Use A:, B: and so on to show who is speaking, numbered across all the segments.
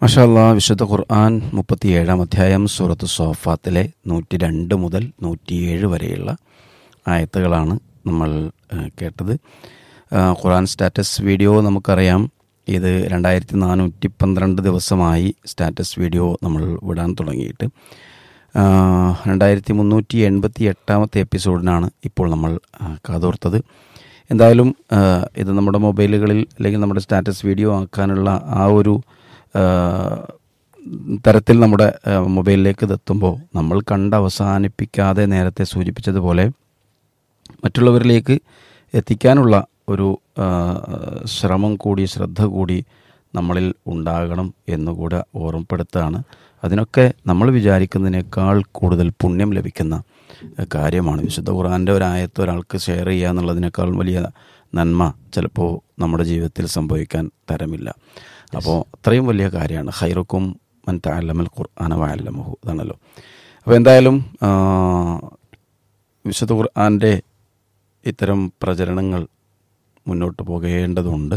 A: മഷാല്ലാ വിശുദ്ധ ഖുർആൻ മുപ്പത്തിയേഴാം അധ്യായം സൂറത്ത് സോഫാത്തിലെ നൂറ്റി രണ്ട് മുതൽ നൂറ്റിയേഴ് വരെയുള്ള ആയത്തുകളാണ് നമ്മൾ ആ, കേട്ടത് ആ, ഖുർആൻ സ്റ്റാറ്റസ് വീഡിയോ നമുക്കറിയാം ഇത് രണ്ടായിരത്തി നാനൂറ്റി പന്ത്രണ്ട് ദിവസമായി സ്റ്റാറ്റസ് വീഡിയോ നമ്മൾ വിടാൻ തുടങ്ങിയിട്ട് ആ, രണ്ടായിരത്തി മുന്നൂറ്റി എൺപത്തി എട്ടാമത്തെ എപ്പിസോഡിനാണ് ഇപ്പോൾ നമ്മൾ ആ, കാതോർത്തത് എന്തായാലും ആ, ഇത് നമ്മുടെ മൊബൈലുകളിൽ അല്ലെങ്കിൽ നമ്മുടെ സ്റ്റാറ്റസ് വീഡിയോ ആക്കാനുള്ള ആ ഒരു ആ, തരത്തിൽ നമ്മുടെ ആ, മൊബൈലിലേക്ക് ഇതെത്തുമ്പോൾ നമ്മൾ കണ്ട് അവസാനിപ്പിക്കാതെ നേരത്തെ സൂചിപ്പിച്ചതുപോലെ മറ്റുള്ളവരിലേക്ക് എത്തിക്കാനുള്ള ഒരു ആ, ശ്രമം കൂടി ശ്രദ്ധ കൂടി നമ്മളിൽ ഉണ്ടാകണം എന്നുകൂടെ ഓർമ്മപ്പെടുത്തുകയാണ് അതിനൊക്കെ നമ്മൾ വിചാരിക്കുന്നതിനേക്കാൾ കൂടുതൽ പുണ്യം ലഭിക്കുന്ന കാര്യമാണ് വിശുദ്ധ ഖുറാൻ്റെ ഒരായത്ത് ഒരാൾക്ക് ഷെയർ ചെയ്യുക എന്നുള്ളതിനേക്കാൾ വലിയ നന്മ ചിലപ്പോൾ നമ്മുടെ ജീവിതത്തിൽ സംഭവിക്കാൻ തരമില്ല അപ്പോൾ അത്രയും വലിയ കാര്യമാണ് ഹൈറുക്കും മൻ താലമൽ ഖുർആന വാലമഹു ഇതാണല്ലോ അപ്പോൾ എന്തായാലും ആ, വിശുദ്ധ ഖുർആൻ്റെ ഇത്തരം പ്രചരണങ്ങൾ മുന്നോട്ട് പോകേണ്ടതുണ്ട്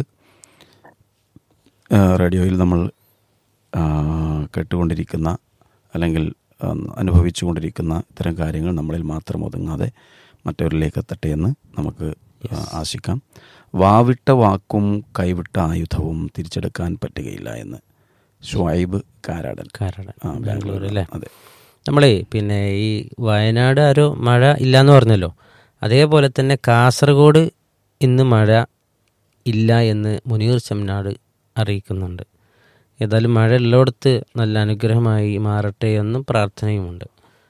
A: ആ, റേഡിയോയിൽ നമ്മൾ ആ, കേട്ടുകൊണ്ടിരിക്കുന്ന അല്ലെങ്കിൽ ആ, അനുഭവിച്ചുകൊണ്ടിരിക്കുന്ന ഇത്തരം കാര്യങ്ങൾ നമ്മളിൽ മാത്രം ഒതുങ്ങാതെ മറ്റവരിലേക്ക് എത്തട്ടെ എന്ന് നമുക്ക് ആ, ആശിക്കാം വാവിട്ട വാക്കും കൈവിട്ട ആയുധവും തിരിച്ചെടുക്കാൻ പറ്റുകയില്ല എന്ന് ഷുഐബ് കാരാടൻ
B: കാരണം
A: ആ,
B: ബാംഗ്ലൂർ അല്ലേ
A: അതെ
B: നമ്മളേ പിന്നെ ഈ വയനാട് ആരോ മഴ ഇല്ലാന്ന് പറഞ്ഞല്ലോ അതേപോലെ തന്നെ കാസർഗോഡ് ഇന്ന് മഴ ഇല്ല എന്ന് മുനീർ ചെമ്മനാട് അറിയിക്കുന്നുണ്ട് ഏതായാലും മഴ എല്ലായിടത്ത് നല്ല അനുഗ്രഹമായി മാറട്ടെ എന്നും പ്രാർത്ഥനയുമുണ്ട്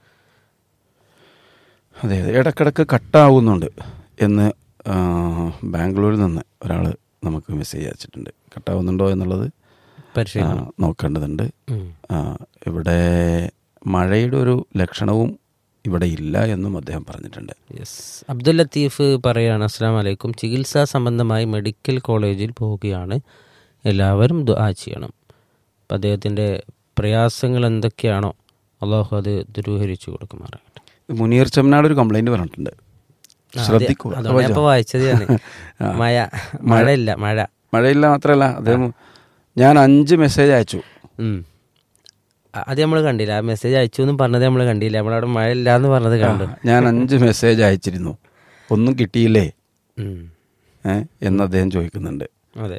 A: അതെ അതെ ഇടക്കിടക്ക് കട്ടാവുന്നുണ്ട് എന്ന് ആ, ബാംഗ്ലൂരിൽ നിന്ന് ഒരാൾ നമുക്ക് മെസ്സേജ് അയച്ചിട്ടുണ്ട് കട്ടാവുന്നുണ്ടോ എന്നുള്ളത് ആ,
B: പരിശീലനം
A: നോക്കേണ്ടതുണ്ട്
B: ഉം.
A: ആ, ഇവിടെ മഴയുടെ ഒരു ലക്ഷണവും ഇവിടെ ഇല്ല എന്നും അദ്ദേഹം പറഞ്ഞിട്ടുണ്ട്
B: യെസ് അബ്ദുൽ ലത്തീഫ് പറയാണ് അസ്സാം വലൈക്കും ചികിത്സാ സംബന്ധമായി മെഡിക്കൽ കോളേജിൽ പോവുകയാണ് എല്ലാവരും ദുആ ചെയ്യണം അപ്പം അദ്ദേഹത്തിൻ്റെ പ്രയാസങ്ങൾ എന്തൊക്കെയാണോ അള്ളാഹു അത് ദുരൂഹരിച്ചു കൊടുക്കുമാറാകട്ടെ
A: മുനീർ ചെമ്മനാട് ഒരു കംപ്ലൈന്റ് പറഞ്ഞിട്ടുണ്ട് ശ്രദ്ധിക്കുക
B: അതുകൊണ്ട് ഇപ്പോൾ വായിച്ചത് ഞാൻ മഴ മഴയില്ല മഴ
A: മഴയില്ല മാത്രമല്ല അദ്ദേഹം ഞാൻ അഞ്ച് മെസ്സേജ് അയച്ചു
B: ഉം. അ- അത് നമ്മൾ കണ്ടില്ല ആ മെസ്സേജ് അയച്ചു എന്നും പറഞ്ഞത് നമ്മൾ കണ്ടില്ല നമ്മളവിടെ മഴ ഇല്ല എന്ന് പറഞ്ഞത് കണ്ടു
A: ഞാൻ അഞ്ച് മെസ്സേജ് അയച്ചിരുന്നു ഒന്നും കിട്ടിയില്ലേ
B: ഉം.
A: ഏ, എന്ന് അദ്ദേഹം ചോദിക്കുന്നുണ്ട്
B: അതെ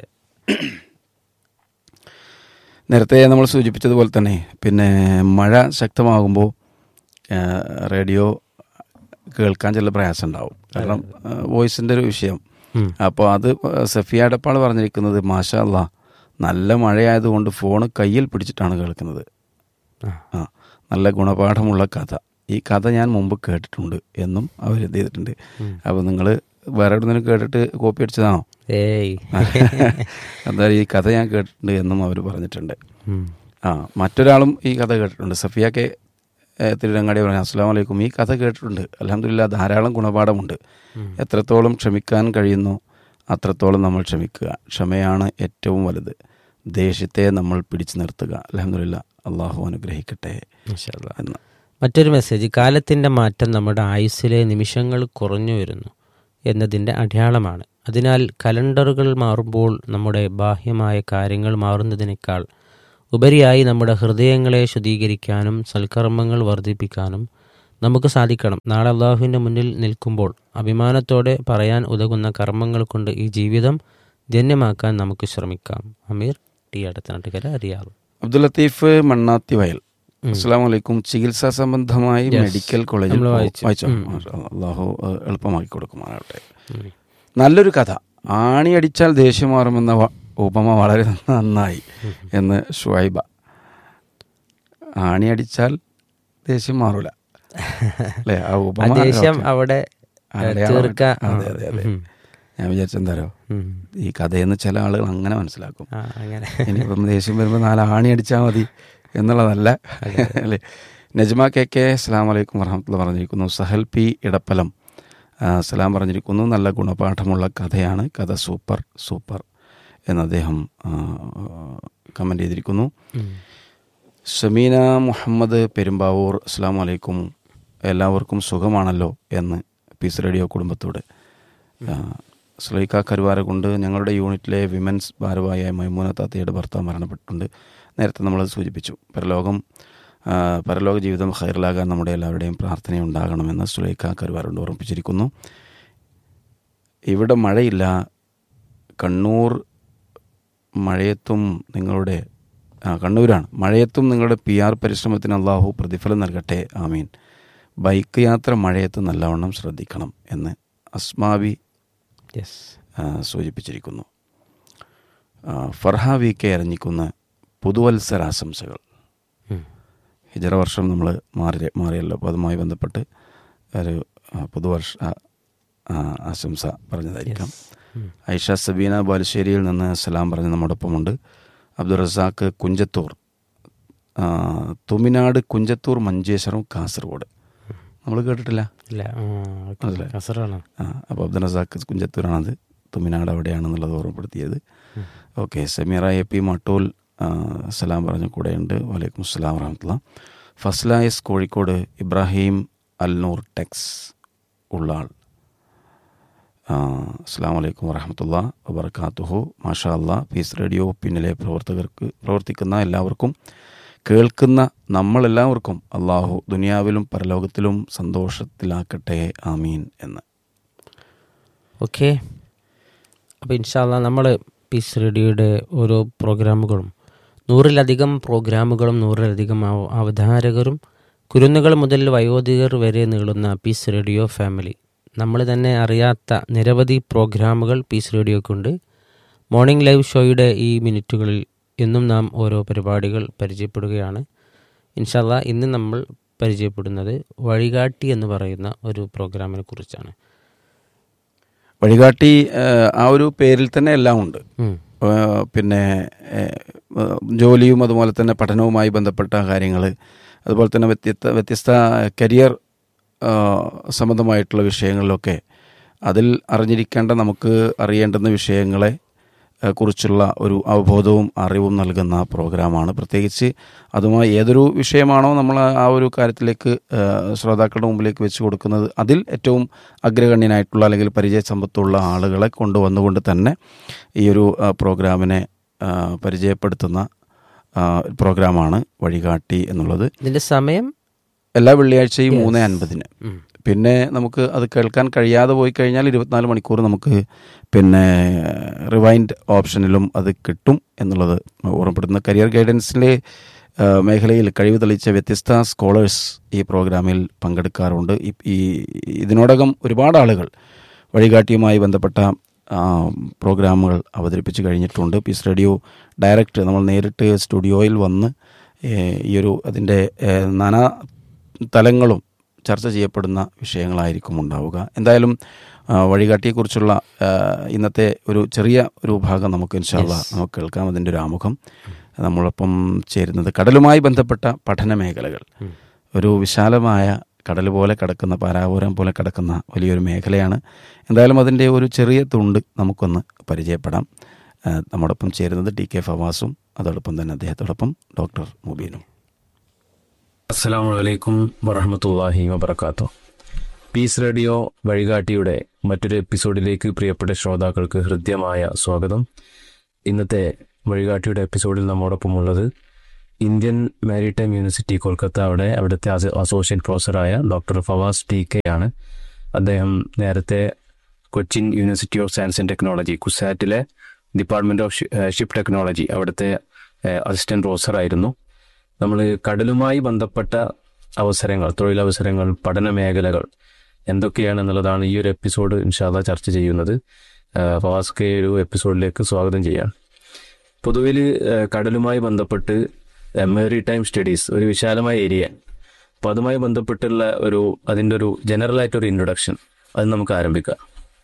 A: നേരത്തെ നമ്മൾ സൂചിപ്പിച്ചതുപോലെ തന്നെ പിന്നെ മഴ ശക്തമാകുമ്പോൾ ആ, റേഡിയോ കേൾക്കാൻ ചില പ്രയാസം ഉണ്ടാവും കാരണം വോയിസിൻ്റെ ഒരു വിഷയം
B: ഉം.
A: അപ്പോൾ അത് സഫിയ അടപ്പാൾ പറഞ്ഞിരിക്കുന്നത് മാഷാ അല്ലാ നല്ല മഴയായതുകൊണ്ട് ഫോണ് കയ്യിൽ പിടിച്ചിട്ടാണ് കേൾക്കുന്നത്
B: ആ.
A: ആ നല്ല ഗുണപാഠമുള്ള കഥ ഈ കഥ ഞാൻ മുമ്പ് കേട്ടിട്ടുണ്ട് എന്നും അവർ എന്ത് ചെയ്തിട്ടുണ്ട് അപ്പോൾ നിങ്ങൾ വേറെ എവിടെ നിന്ന് കേട്ടിട്ട് കോപ്പി അടിച്ചതാണോ
B: ഏയ്
A: എന്തായാലും ഈ കഥ ഞാൻ കേട്ടിട്ടുണ്ട് എന്നും അവർ പറഞ്ഞിട്ടുണ്ട്
B: ഉം.
A: ആ മറ്റൊരാളും ഈ കഥ കേട്ടിട്ടുണ്ട് സഫിയ കെ ഏ, തിരുരങ്ങാടി പറഞ്ഞു അസ്സാം വലൈക്കും ഈ കഥ കേട്ടിട്ടുണ്ട് അലഹമില്ല ധാരാളം ഗുണപാഠമുണ്ട് എത്രത്തോളം ക്ഷമിക്കാൻ കഴിയുന്നു അത്രത്തോളം നമ്മൾ ക്ഷമിക്കുക ക്ഷമയാണ് ഏറ്റവും വലുത് ദേഷ്യത്തെ നമ്മൾ പിടിച്ചു നിർത്തുക അലഹമില്ല അള്ളാഹു അനുഗ്രഹിക്കട്ടെ
B: മാഷാ അല്ലാ.
A: എന്ന്
B: മറ്റൊരു മെസ്സേജ് കാലത്തിൻ്റെ മാറ്റം നമ്മുടെ ആയുസ്സിലെ നിമിഷങ്ങൾ കുറഞ്ഞു വരുന്നു എന്നതിൻ്റെ അടയാളമാണ് അതിനാൽ കലണ്ടറുകൾ മാറുമ്പോൾ നമ്മുടെ ബാഹ്യമായ കാര്യങ്ങൾ മാറുന്നതിനേക്കാൾ ഉപരിയായി നമ്മുടെ ഹൃദയങ്ങളെ ശുദ്ധീകരിക്കാനും സൽക്കർമ്മങ്ങൾ വർദ്ധിപ്പിക്കാനും നമുക്ക് സാധിക്കണം നാളെ അള്ളാഹുവിൻ്റെ മുന്നിൽ നിൽക്കുമ്പോൾ അഭിമാനത്തോടെ പറയാൻ ഉതകുന്ന കർമ്മങ്ങൾ കൊണ്ട് ഈ ജീവിതം ധന്യമാക്കാൻ നമുക്ക് ശ്രമിക്കാം അമീർ ടി അടുത്തനാട്ടുകര അറിയാവും
A: അബ്ദുൽ ലത്തീഫ് മണ്ണാത്തി വയൽ അസ്സാം വലൈക്കും ചികിത്സാ സംബന്ധമായി മെഡിക്കൽ കോളേജിൽ
B: നമ്മള്
A: പോ-
B: വായിച്ചു.
A: വായിച്ചോ മാഷാ അല്ലാ. അള്ളാഹു ഏഹ്, എളുപ്പമാക്കി കൊടുക്കുമാറാവട്ടെ നല്ലൊരു കഥ ആണി അടിച്ചാൽ ദേഷ്യം മാറുമെന്ന വ- ഉപമ വളരെ നന്നായി എന്ന് ഷുഐബ ആണി അടിച്ചാൽ ദേഷ്യം മാറൂല അല്ലേ ആ
B: ആ
A: ഉപമ
B: ദേഷ്യം
A: ഓക്കേ.
B: അവിടെ
A: അടയാളം
B: തീർക്കാൻ
A: അതെ അതെ അതെ
B: ഉം.
A: ഞാൻ വിചാരിച്ചെന്താരോ
B: ഉം.
A: ഈ കഥയെന്ന് ചില ആളുകൾ അങ്ങനെ മനസ്സിലാക്കും
B: ആ, അങ്ങനെ
A: ഇനിയിപ്പം ദേഷ്യം വരുമ്പോൾ നാല് ആണി അടിച്ചാൽ മതി എന്നുള്ളതല്ല അല്ലേ നജ്മ കെ കെ അസ്സാം വലൈക്കും വറഹമത്തുള്ള പറഞ്ഞിരിക്കുന്നു സഹൽ പി ഇടപ്പലം ആ, സലാം പറഞ്ഞിരിക്കുന്നു നല്ല ഗുണപാഠമുള്ള കഥയാണ് കഥ സൂപ്പർ സൂപ്പർ എന്ന് അദ്ദേഹം കമൻ്റ് ചെയ്തിരിക്കുന്നു
B: ഉം.
A: ഷമീന മുഹമ്മദ് പെരുമ്പാവൂർ അസ്സാം വലൈക്കും എല്ലാവർക്കും സുഖമാണല്ലോ എന്ന് പീസ് റേഡിയോ കുടുംബത്തോട് ആ, സുലൈഖ കരുവാര കൊണ്ട് ഞങ്ങളുടെ യൂണിറ്റിലെ വിമൻസ് ഭാരവാഹിയായ മൈമൂന താത്തയുടെ ഭർത്താവ് മരണപ്പെട്ടിട്ടുണ്ട് നേരത്തെ നമ്മളത് സൂചിപ്പിച്ചു പരലോകം ആ, പരലോക ജീവിതം ഹൈറിലാകാൻ നമ്മുടെ എല്ലാവരുടെയും പ്രാർത്ഥനയുണ്ടാകണമെന്ന് സുലൈഖ കരുവാറുണ്ട് ഓർമ്മിപ്പിച്ചിരിക്കുന്നു ഇവിടെ മഴയില്ല കണ്ണൂർ മഴയത്തും നിങ്ങളുടെ ആ, കണ്ണൂരാണ് മഴയത്തും നിങ്ങളുടെ പി ആർ പരിശ്രമത്തിന് അള്ളാഹു പ്രതിഫലം നൽകട്ടെ ആമീൻ ബൈക്ക് യാത്ര മഴയത്ത് നല്ലവണ്ണം ശ്രദ്ധിക്കണം എന്ന് അസ്മാവി
B: യെസ്
A: ആ, സൂചിപ്പിച്ചിരിക്കുന്നു ആ, ഫർഹ വി കെ എരഞ്ഞിക്കുന്ന പുതുവത്സരാശംസകൾ ഹിജറ വർഷം നമ്മൾ മാറി മാറിയല്ലോ അപ്പോൾ അതുമായി ബന്ധപ്പെട്ട് ഒരു ആ, പുതുവർഷ ആ, ആ, ആശംസ പറഞ്ഞതായിരിക്കാം ഐഷ സബീന ബാലുശ്ശേരിയിൽ നിന്ന് സലാം പറഞ്ഞ് നമ്മോടൊപ്പമുണ്ട് അബ്ദുൾ റസാഖ് കുഞ്ചത്തൂർ ആ, തുമിനാട് കുഞ്ചത്തൂർ മഞ്ചേശ്വരം കാസർഗോഡ് നമ്മൾ കേട്ടിട്ടില്ല
B: ഇല്ല
A: അതല്ലേ?
B: കസറാണ്
A: ആ, അപ്പോൾ അബ്ദുൽ റസാഖ് കുഞ്ചത്തൂരാണത് തുമിനാട് അവിടെയാണെന്നുള്ളത് ഓർമ്മപ്പെടുത്തിയത് okay Sameera A P Mattool ആ, സലാം പറഞ്ഞ കൂടെയുണ്ട് വലൈക്കും അസ്സലാം വറഹമത്തുള്ള ഫസ്ല എസ് കോഴിക്കോട് ഇബ്രാഹിം അൽനൂർ ടെക്സ് ഉള്ളാൾ ആ, അസ്സാം വലൈക്കും വറഹമത്തുള്ള വബർക്കാത്തുഹു മാഷാ അല്ലാ പീസ് റേഡിയോ പിന്നിലെ പ്രവർത്തകർക്ക് പ്രവർത്തിക്കുന്ന എല്ലാവർക്കും കേൾക്കുന്ന നമ്മളെല്ലാവർക്കും അള്ളാഹു ദുനിയാവിലും പരലോകത്തിലും സന്തോഷത്തിലാക്കട്ടെ ആമീൻ എന്ന്
B: ഓക്കെ അപ്പോൾ ഇൻഷാല്ല നമ്മൾ പീസ് റേഡിയോയുടെ ഓരോ പ്രോഗ്രാമുകളും നൂറിലധികം പ്രോഗ്രാമുകളും നൂറിലധികം അവ- അവതാരകരും കുരുന്നുകൾ മുതൽ വയോധികർ വരെ നീളുന്ന പീസ് റേഡിയോ ഫാമിലി നമ്മൾ തന്നെ അറിയാത്ത നിരവധി പ്രോഗ്രാമുകൾ പീസ് റേഡിയോക്കുണ്ട് മോർണിംഗ് ലൈവ് ഷോയുടെ ഈ മിനിറ്റുകളിൽ എന്നും നാം ഓരോ പരിപാടികൾ പരിചയപ്പെടുകയാണ് ഇൻഷാല്ല ഇന്ന് നമ്മൾ പരിചയപ്പെടുന്നത് വഴികാട്ടി എന്ന് പറയുന്ന ഒരു പ്രോഗ്രാമിനെ കുറിച്ചാണ്
A: വഴികാട്ടി ആ, ആ ഒരു പേരിൽ തന്നെ എല്ലാം ഉണ്ട്
B: ഉം.
A: ആ, പിന്നെ ഏ, ആ, ജോലിയും അതുപോലെ തന്നെ പഠനവുമായി ബന്ധപ്പെട്ട കാര്യങ്ങൾ അതുപോലെ തന്നെ വ്യത്യസ്ത വ്യത്യസ്ത കരിയർ ആ, സംബന്ധമായിട്ടുള്ള വിഷയങ്ങളിലൊക്കെ അതിൽ അറിഞ്ഞിരിക്കേണ്ട നമുക്ക് അറിയേണ്ടുന്ന വിഷയങ്ങളെ ആ, കുറിച്ചുള്ള ഒരു അവബോധവും അറിവും നൽകുന്ന പ്രോഗ്രാമാണ് പ്രത്യേകിച്ച് അതുമായി ഏതൊരു വിഷയമാണോ നമ്മൾ ആ ഒരു കാര്യത്തിലേക്ക് ആ, ശ്രോതാക്കളുടെ മുമ്പിലേക്ക് വെച്ച് കൊടുക്കുന്നത് അതിൽ ഏറ്റവും അഗ്രഗണ്യനായിട്ടുള്ള അല്ലെങ്കിൽ പരിചയസമ്പത്തുള്ള ആളുകളെ കൊണ്ടുവന്നുകൊണ്ട് തന്നെ ഈ ഒരു ആ, പ്രോഗ്രാമിനെ ആ, പരിചയപ്പെടുത്തുന്ന ആ, പ്രോഗ്രാമാണ് വഴികാട്ടി എന്നുള്ളത്
B: ഇതിന്റെ സമയം
A: എല്ലാ വെള്ളിയാഴ്ചയും മൂന്ന് അൻപതിന്
B: ഉം.
A: പിന്നെ നമുക്ക് അത് കേൾക്കാൻ കഴിയാതെ പോയി കഴിഞ്ഞാൽ ഇരുപത്തിനാല് മണിക്കൂർ നമുക്ക് പിന്നെ റിവൈൻഡ് ഓപ്ഷനിലും അത് കിട്ടും എന്നുള്ളത് ഓർമ്മപ്പെടുത്തുന്ന കരിയർ ഗൈഡൻസിലെ ആ, മേഖലയിൽ കഴിവ് തെളിയിച്ച വ്യത്യസ്ത സ്കോളേഴ്സ് ഈ പ്രോഗ്രാമിൽ പങ്കെടുക്കാറുണ്ട് ഈ- ഈ ഇതിനോടകം ഒരുപാട് ആളുകൾ വഴികാട്ടിയുമായി ബന്ധപ്പെട്ട ആ, പ്രോഗ്രാമുകൾ അവതരിപ്പിച്ച് കഴിഞ്ഞിട്ടുണ്ട് പീസ് റേഡിയോ ഡയറക്റ്റ് നമ്മൾ നേരിട്ട് സ്റ്റുഡിയോയിൽ വന്ന് ഏ, ഈ ഒരു അതിൻ്റെ ഏ, നാനാ തലങ്ങളും ചർച്ച ചെയ്യപ്പെടുന്ന വിഷയങ്ങളായിരിക്കും ഉണ്ടാവുക എന്തായാലും ആ, വഴികാട്ടിയെക്കുറിച്ചുള്ള ആ, ഇന്നത്തെ ഒരു ചെറിയ ഒരു ഭാഗം നമുക്ക് ഇൻഷാല്ല നമുക്ക് കേൾക്കാം അതിൻ്റെ ഒരു ആമുഖം നമ്മളൊപ്പം ചേരുന്നത് കടലുമായി ബന്ധപ്പെട്ട പഠന മേഖലകൾ ഒരു വിശാലമായ കടൽ പോലെ കിടക്കുന്ന പാരാപുരം പോലെ കിടക്കുന്ന വലിയൊരു മേഖലയാണ് എന്തായാലും അതിൻ്റെ ഒരു ചെറിയ തുണ്ട് നമുക്കൊന്ന് പരിചയപ്പെടാം ആ, നമ്മോടൊപ്പം ചേരുന്നത് ടി കെ ഫവാസും അതോടൊപ്പം തന്നെ അദ്ദേഹത്തോടൊപ്പം ഡോക്ടർ മുബീനും
C: അസ്സലാം വലൈക്കും വറഹമത്തല്ലാഹി വബർക്കാത്തു പീസ് റേഡിയോ വഴികാട്ടിയുടെ മറ്റൊരു എപ്പിസോഡിലേക്ക് പ്രിയപ്പെട്ട ശ്രോതാക്കൾക്ക് ഹൃദ്യമായ സ്വാഗതം ഇന്നത്തെ വഴികാട്ടിയുടെ എപ്പിസോഡിൽ നമ്മോടൊപ്പമുള്ളത് ഇന്ത്യൻ മാരിടൈം യൂണിവേഴ്സിറ്റി കൊൽക്കത്ത അവിടെ അവിടുത്തെ അസ- അസോസിയേറ്റ് പ്രൊഫസറായ ഡോക്ടർ ഫവാസ് ടി കെ ആണ് അദ്ദേഹം നേരത്തെ Cochin University of Science and Technology കുസാറ്റിലെ ഡിപ്പാർട്ട്മെന്റ് ഓഫ് ഷിപ്പ് ടെക്നോളജി അവിടുത്തെ അസിസ്റ്റന്റ് പ്രൊഫസർ ആയിരുന്നു നമ്മൾ കടലുമായി ബന്ധപ്പെട്ട അവസരങ്ങൾ തൊഴിലവസരങ്ങൾ പഠന മേഖലകൾ എന്തൊക്കെയാണെന്നുള്ളതാണ് ഈ ഒരു എപ്പിസോഡ് ഇൻഷാല്ല ചർച്ച ചെയ്യുന്നത് ആഹ് ഫവാസ് കെ ഒരു എപ്പിസോഡിലേക്ക് സ്വാഗതം ചെയ്യാം പൊതുവിൽ കടലുമായി ബന്ധപ്പെട്ട് മെറി ടൈം സ്റ്റഡീസ് ഒരു വിശാലമായ ഏരിയ അപ്പോൾ അതുമായി ബന്ധപ്പെട്ടുള്ള ഒരു അതിൻ്റെ ഒരു ജനറൽ ആയിട്ടൊരു ഇൻട്രൊഡക്ഷൻ അത് നമുക്ക് ആരംഭിക്കാം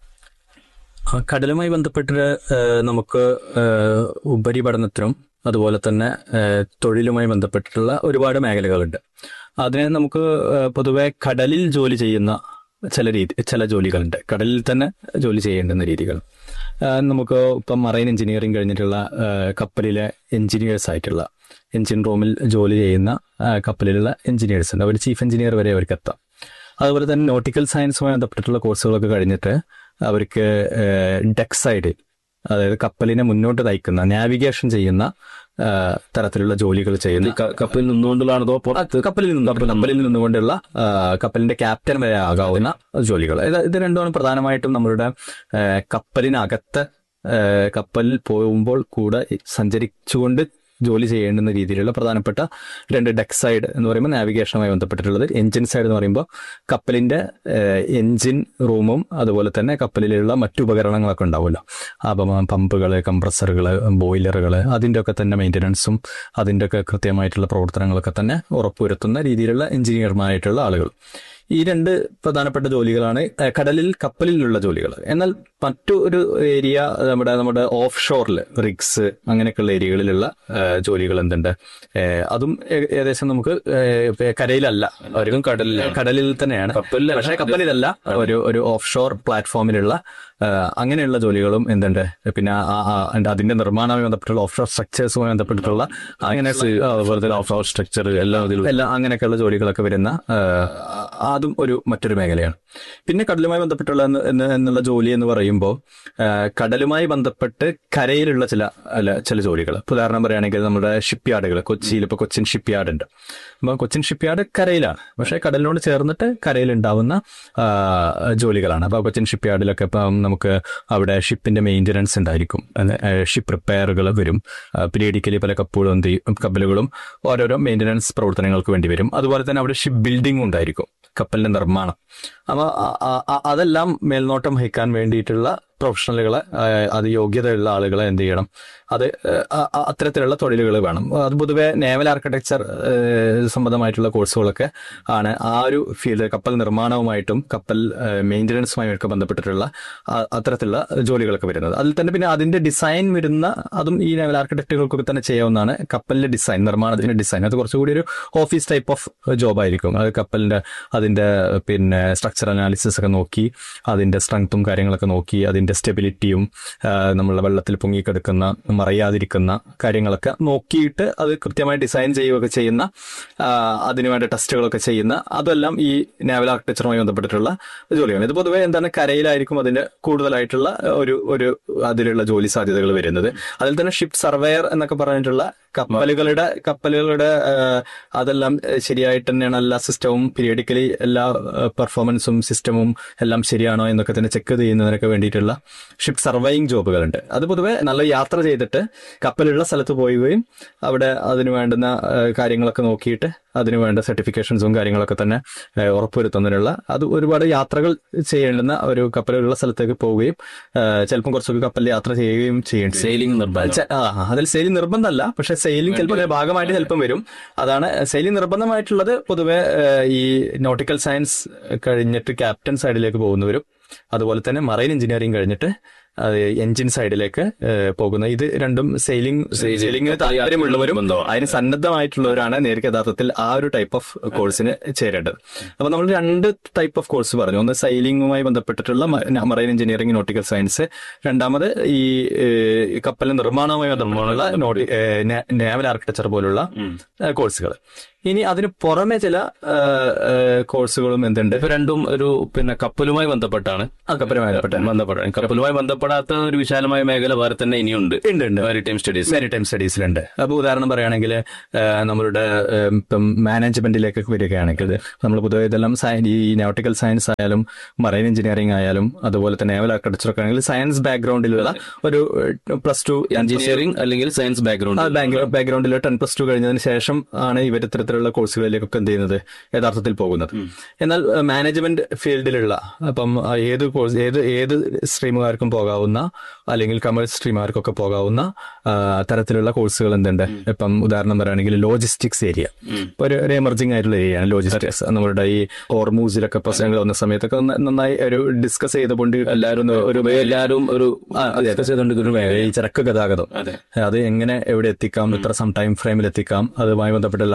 D: ആ, കടലുമായി ബന്ധപ്പെട്ട് ഏഹ്, നമുക്ക് ഏഹ്, ഉപരിപഠനത്തിനും അതുപോലെ തന്നെ ഏഹ്, തൊഴിലുമായി ബന്ധപ്പെട്ടിട്ടുള്ള ഒരുപാട് മേഖലകളുണ്ട് അതിനെ നമുക്ക് ഏഹ്, പൊതുവെ കടലിൽ ജോലി ചെയ്യുന്ന ചില രീതി ചില ജോലികളുണ്ട് കടലിൽ തന്നെ ജോലി ചെയ്യേണ്ടുന്ന രീതികൾ ഏഹ്, നമുക്ക് ഇപ്പം മറൈൻ എഞ്ചിനീയറിംഗ് കഴിഞ്ഞിട്ടുള്ള ഏഹ്, കപ്പലിലെ എഞ്ചിനീയേഴ്സ് ആയിട്ടുള്ള എഞ്ചിൻ റൂമിൽ ജോലി ചെയ്യുന്ന ഏഹ്, കപ്പലിലുള്ള എഞ്ചിനീയേഴ്സ് ഉണ്ട് അവർ ചീഫ് എഞ്ചിനീയർ വരെ അവർക്ക് എത്താം അതുപോലെ തന്നെ നോട്ടിക്കൽ സയൻസുമായി ബന്ധപ്പെട്ടിട്ടുള്ള കോഴ്സുകളൊക്കെ കഴിഞ്ഞിട്ട് അവർക്ക് ഡെക്സൈഡ് അതായത് കപ്പലിനെ മുന്നോട്ട് നയിക്കുന്ന നാവിഗേഷൻ ചെയ്യുന്ന ആ, തരത്തിലുള്ള ജോലികൾ ചെയ്യുന്ന
C: ക- കപ്പലിൽ നിന്നുകൊണ്ടുള്ളതാണോ അതോ പുറത്ത്
D: കപ്പലിൽ നിന്ന് കപ്പലിൽ നിന്നുകൊണ്ടുള്ള ആ, കപ്പലിന്റെ ക്യാപ്റ്റൻ വരെ ആകാവുന്ന ജോലികൾ ഇത് ഇത് രണ്ടുമാണ് പ്രധാനമായിട്ടും നമ്മളുടെ ആ, കപ്പലിനകത്ത് ആ, കപ്പലിൽ പോകുമ്പോൾ കൂടെ സഞ്ചരിച്ചുകൊണ്ട് ജോലി ചെയ്യേണ്ടുന്ന രീതിയിലുള്ള പ്രധാനപ്പെട്ട രണ്ട് ഡെക്ക് സൈഡ് എന്ന് പറയുമ്പോൾ നാവിഗേഷനുമായി ബന്ധപ്പെട്ടിട്ടുള്ളത് എഞ്ചിൻ സൈഡ് എന്ന് പറയുമ്പോൾ കപ്പലിന്റെ എഞ്ചിൻ റൂമും അതുപോലെ തന്നെ കപ്പലിലുള്ള മറ്റു ഉപകരണങ്ങളൊക്കെ ഉണ്ടാവുമല്ലോ അപ്പം പമ്പുകൾ കംപ്രസറുകൾ ബോയിലറുകൾ അതിൻ്റെ ഒക്കെ തന്നെ മെയിൻ്റനൻസും അതിൻ്റെ ഒക്കെ കൃത്യമായിട്ടുള്ള പ്രവർത്തനങ്ങളൊക്കെ തന്നെ ഉറപ്പുവരുത്തുന്ന രീതിയിലുള്ള എഞ്ചിനീയർമാരായിട്ടുള്ള ആളുകൾ ഈ രണ്ട് പ്രധാനപ്പെട്ട ജോലികളാണ് ഏഹ്, കടലിൽ കപ്പലിലുള്ള ജോലികൾ എന്നാൽ മറ്റു ഒരു ഏരിയ നമ്മുടെ നമ്മുടെ ഓഫ് ഷോറിൽ റിഗ്സ് അങ്ങനെയൊക്കെയുള്ള ഏരിയകളിലുള്ള ഏഹ്, ജോലികൾ എന്തുണ്ട് ഏഹ്, അതും ഏ- ഏകദേശം നമുക്ക് ഏഹ്, കരയിലല്ല ഒരു
C: കടലിലാണ്.
D: കടലിൽ തന്നെയാണ്
C: കപ്പലിലല്ല.
D: പക്ഷേ കപ്പലിലല്ല ഒരു ഒരു ഓഫ് ഷോർ പ്ലാറ്റ്ഫോമിലുള്ള ആ, അങ്ങനെയുള്ള ജോലികളും എന്തുണ്ട് പിന്നെ ആ- ആ- ആ- and അതിന്റെ നിർമ്മാണവുമായി ബന്ധപ്പെട്ടുള്ള ഓഫ് ഷോർ സ്ട്രക്ചേഴ്സുമായി ബന്ധപ്പെട്ടിട്ടുള്ള അങ്ങനെ
C: അതുപോലെ തന്നെ ഓഫ് ഹൗസ് സ്ട്രക്ചർ എല്ലാം ഇതിൽ
D: എല്ലാം അങ്ങനെയൊക്കെയുള്ള ജോലികളൊക്കെ വരുന്ന ആ, അതും ഒരു മറ്റൊരു മേഖലയാണ് പിന്നെ കടലുമായി ബന്ധപ്പെട്ടുള്ള എന്ന്- എന്ന് എന്നുള്ള ജോലി എന്ന് പറയുമ്പോൾ ആ, കടലുമായി ബന്ധപ്പെട്ട് കരയിലുള്ള ചില അല്ല ചില ജോലികൾ ഇപ്പൊ ഉദാഹരണം പറയുകയാണെങ്കിൽ നമ്മുടെ ഷിപ്പ് യാർഡുകൾ കൊച്ചിയിൽ ഇപ്പോൾ കൊച്ചിൻ ഷിപ്പ് യാർഡ് ഉണ്ട് അപ്പോൾ കൊച്ചിൻ ഷിപ്പ് യാർഡ് കരയിലാണ് പക്ഷേ കടലിനോട് ചേർന്നിട്ട് കരയിൽ ഉണ്ടാവുന്ന ആ, ജോലികളാണ് അപ്പോൾ കൊച്ചിൻ ഷിപ്പ് യാർഡിലൊക്കെ ഇപ്പം നമുക്ക് അവിടെ ഷിപ്പിന്റെ മെയിൻ്റനൻസ് ഉണ്ടായിരിക്കും ഷിപ്പ് റിപ്പയറുകൾ വരും പീരിയഡിക്കലി പല കപ്പുകളും എന്ത് ചെയ്യും, കപ്പലുകളും ഓരോരോ മെയിൻ്റനൻസ് പ്രവർത്തനങ്ങൾക്ക് വേണ്ടി വരും അതുപോലെ തന്നെ അവിടെ ഷിപ്പ് ബിൽഡിംഗ് ഉണ്ടായിരിക്കും കപ്പലിന്റെ നിർമ്മാണം അപ്പോൾ അതെല്ലാം മേൽനോട്ടം വഹിക്കാൻ വേണ്ടിയിട്ടുള്ള പ്രൊഫഷണലുകളെ ആ, അത് യോഗ്യതയുള്ള ആളുകളെ എന്ത് ചെയ്യണം അത് ആ, ആ, അത്തരത്തിലുള്ള തൊഴിലുകൾ വേണം അത് പൊതുവെ നേവൽ ആർക്കിടെക്ചർ സംബന്ധമായിട്ടുള്ള കോഴ്സുകളൊക്കെ ആണ് ആ ഒരു ഫീൽഡ് കപ്പൽ നിർമ്മാണവുമായിട്ടും കപ്പൽ മെയിൻ്റനൻസുമായും ഒക്കെ ബന്ധപ്പെട്ടിട്ടുള്ള ആ- അത്തരത്തിലുള്ള ജോലികളൊക്കെ വരുന്നത് അതിൽ തന്നെ പിന്നെ അതിന്റെ ഡിസൈൻ വരുന്ന അതും ഈ നേവൽ ആർക്കിടെക്റ്റുകൾക്കൊക്കെ തന്നെ ചെയ്യാവുന്നതാണ് കപ്പലിന്റെ ഡിസൈൻ നിർമ്മാണത്തിന്റെ ഡിസൈൻ അത് കുറച്ചുകൂടി ഒരു ഓഫീസ് ടൈപ്പ് ഓഫ് ജോബ് ആയിരിക്കും അത് കപ്പലിന്റെ അതിന്റെ പിന്നെ സ്ട്രക്ചർ അനാലിസിസ് ഒക്കെ നോക്കി അതിന്റെ സ്ട്രെങ്ത്തും കാര്യങ്ങളൊക്കെ നോക്കി അതിന്റെ സ്റ്റെബിലിറ്റിയും നമ്മളുടെ വെള്ളത്തിൽ പൊങ്ങിക്കിടക്കുന്ന മറയാതിരിക്കുന്ന കാര്യങ്ങളൊക്കെ നോക്കിയിട്ട് അത് കൃത്യമായി ഡിസൈൻ ചെയ്യുകയൊക്കെ ചെയ്യുന്ന ആ, അതിനുവേണ്ട ടെസ്റ്റുകളൊക്കെ ചെയ്യുന്ന അതെല്ലാം ഈ നാവൽ ആർക്കിടെക്ചറുമായി ബന്ധപ്പെട്ടിട്ടുള്ള ജോലിയാണ് ഇത് പൊതുവെ എന്താണ് കരയിലായിരിക്കും അതിന്റെ കൂടുതലായിട്ടുള്ള ഒരു ഒരു അതിലുള്ള ജോലി സാധ്യതകൾ വരുന്നത് അതിൽ തന്നെ ഷിപ്പ് സർവേയർ എന്നൊക്കെ പറഞ്ഞിട്ടുള്ള കപ്പലുകളുടെ കപ്പലുകളുടെ ആ, അതെല്ലാം ഏഹ്, ശരിയായിട്ട് തന്നെയാണ് എല്ലാ സിസ്റ്റവും പീരിയഡിക്കലി എല്ലാ പെർഫോമൻസും സിസ്റ്റമും എല്ലാം ശരിയാണോ എന്നൊക്കെ തന്നെ ചെക്ക് ചെയ്യുന്നതിനൊക്കെ വേണ്ടിയിട്ടുള്ള ഷിപ്പ് സർവൈയിങ് ജോബുകളുണ്ട് അത് പൊതുവെ നല്ല യാത്ര ചെയ്തിട്ട് കപ്പലുള്ള സ്ഥലത്ത് പോവുകയും അവിടെ അതിന് വേണ്ടുന്ന ആ, കാര്യങ്ങളൊക്കെ നോക്കിയിട്ട് അതിന് വേണ്ട സർട്ടിഫിക്കേഷൻസും കാര്യങ്ങളൊക്കെ തന്നെ ഏഹ്, ഉറപ്പുവരുത്തുന്നതിനുള്ള അത് ഒരുപാട് യാത്രകൾ ചെയ്യേണ്ടുന്ന ഒരു കപ്പലുള്ള സ്ഥലത്തേക്ക് പോവുകയും ഏഹ്, ചിലപ്പം കുറച്ചൊക്കെ കപ്പലിൽ യാത്ര ചെയ്യുകയും ചെയ്യേണ്ടി വരും.
C: സെയിലിംഗ് നിർബന്ധം
D: ചെ- ആ അതിൽ സെയിലിംഗ് നിർബന്ധമല്ല പക്ഷെ സെയിലിംഗ് ചിലപ്പോൾ അതിന്റെ ഭാഗമായിട്ട് ചിലപ്പം വരും അതാണ് സെയിലിംഗ് നിർബന്ധമായിട്ടുള്ളത് പൊതുവെ ഏഹ്, ഈ നോട്ടിക്കൽ സയൻസ് കഴിഞ്ഞിട്ട് ക്യാപ്റ്റൻ സൈഡിലേക്ക് പോകുന്നവരും അതുപോലെ തന്നെ മറൈൻ എഞ്ചിനീയറിംഗ് കഴിഞ്ഞിട്ട് അത് എഞ്ചിൻ സൈഡിലേക്ക് ഏഹ്, പോകുന്ന ഇത് രണ്ടും സെയിലിംഗ് സെയിലിംഗിന് താല്പര്യമുള്ളവരും
C: ബന്ധമാണ്.
D: അതിന് സന്നദ്ധമായിട്ടുള്ളവരാണ് നേരിട്ട് യഥാർത്ഥത്തിൽ ആ ഒരു ടൈപ്പ് ഓഫ് കോഴ്സിന് ചേരേണ്ടത് അപ്പൊ നമ്മൾ രണ്ട് ടൈപ്പ് ഓഫ് കോഴ്സ് പറഞ്ഞു ഒന്ന് സൈലിംഗുമായി ബന്ധപ്പെട്ടിട്ടുള്ള മറൈൻ എഞ്ചിനീയറിംഗ് നോട്ടിക്കൽ സയൻസ് രണ്ടാമത് ഈ ഏഹ്, കപ്പൽ നിർമ്മാണവുമായി ബന്ധപ്പെട്ടുള്ള നോട്ടി നേവൽ ആർക്കിടെക്ചർ പോലുള്ള കോഴ്സുകൾ ഇനി അതിന് പുറമെ ചില ഏഹ്, ഏഹ്, കോഴ്സുകളും എന്തുണ്ട്
C: ഇപ്പൊ രണ്ടും ഒരു പിന്നെ കപ്പലുമായി ബന്ധപ്പെട്ടാണ്
D: ആ കപ്പലുമായി ബന്ധപ്പെട്ട
C: ബന്ധപ്പെടാൻ കപ്പലുമായി ബന്ധപ്പെടാത്ത ഒരു വിശാലമായ മേഖല വേറെ തന്നെ ഇനിയുണ്ട്
D: ഉണ്ട് ഉണ്ട്
C: മാരിടൈം സ്റ്റഡീസ്
D: മാരിടൈം സ്റ്റഡീസിലുണ്ട് അപ്പോൾ ഉദാഹരണം പറയുകയാണെങ്കിൽ നമ്മളുടെ ഏഹ്, ഇപ്പം മാനേജ്മെന്റിലേക്ക് വരികയാണെങ്കിൽ നമ്മൾ പൊതുവെ ഇതെല്ലാം സയ- ഈ നാutiക്കൽ സയൻസ് ആയാലും മറൈൻ എഞ്ചിനീയറിംഗ് ആയാലും അതുപോലെ തന്നെ നേവൽ ആർക്കിടെക്ചർ ഒക്കെ ആണെങ്കിൽ സയൻസ് ബാക്ക്ഗ്രൗണ്ടിലുള്ള ഒരു പ്ലസ് ടു
C: എഞ്ചിനീയറിംഗ് അല്ലെങ്കിൽ സയൻസ് ബാക്ക്ഗ്രൗണ്ട്
D: ബാക്ക്ഗ്രൗണ്ടിൽ ടെൻ പ്ലസ് ടു കഴിഞ്ഞതിന് ശേഷം ആണ് ഇവർ ഇത്തരത്തിലുള്ള കോഴ്സുകളിലേക്കൊക്കെ എന്ത് ചെയ്യുന്നത് യഥാർത്ഥത്തിൽ പോകുന്നത് എന്നാൽ മാനേജ്മെന്റ് ഫീൽഡിലുള്ള അപ്പം ആ, ഏത് കോഴ്സ് ഏത് ഏത് സ്ട്രീമുകാർക്കും പോകാവുന്ന അല്ലെങ്കിൽ കമേഴ്സ് സ്ട്രീമുകാർക്കൊക്കെ പോകാവുന്ന ആ, തരത്തിലുള്ള കോഴ്സുകൾ എന്തുണ്ട് ഇപ്പം ഉദാഹരണം പറയുകയാണെങ്കിൽ ലോജിസ്റ്റിക്സ് ഏരിയ ഇപ്പൊ ഒരു ഒരു എമർജിംഗ് ആയിട്ടുള്ള ഏരിയയാണ് ലോജിസ്റ്റിക്സ് നമ്മുടെ ഈ ഓർമൂസിലൊക്കെ പ്രശ്നങ്ങൾ വന്ന സമയത്തൊക്കെ ഒന്ന് നന്നായി ഒരു ഡിസ്കസ് ചെയ്തുകൊണ്ട് എല്ലാവരും ഒന്ന് ഒരു
C: എല്ലാവരും ഒരു discuss ചെയ്തുകൊണ്ടിരിക്കുന്ന ഒരു മേഖല
D: ഈ ചരക്ക് ഗതാഗതം
C: അതെ.
D: അത് എങ്ങനെ എവിടെ എത്തിക്കാം എത്ര സം ടൈം ഫ്രെയിമിൽ എത്തിക്കാം അതുമായി ബന്ധപ്പെട്ടുള്ള ഹഡിൽസ്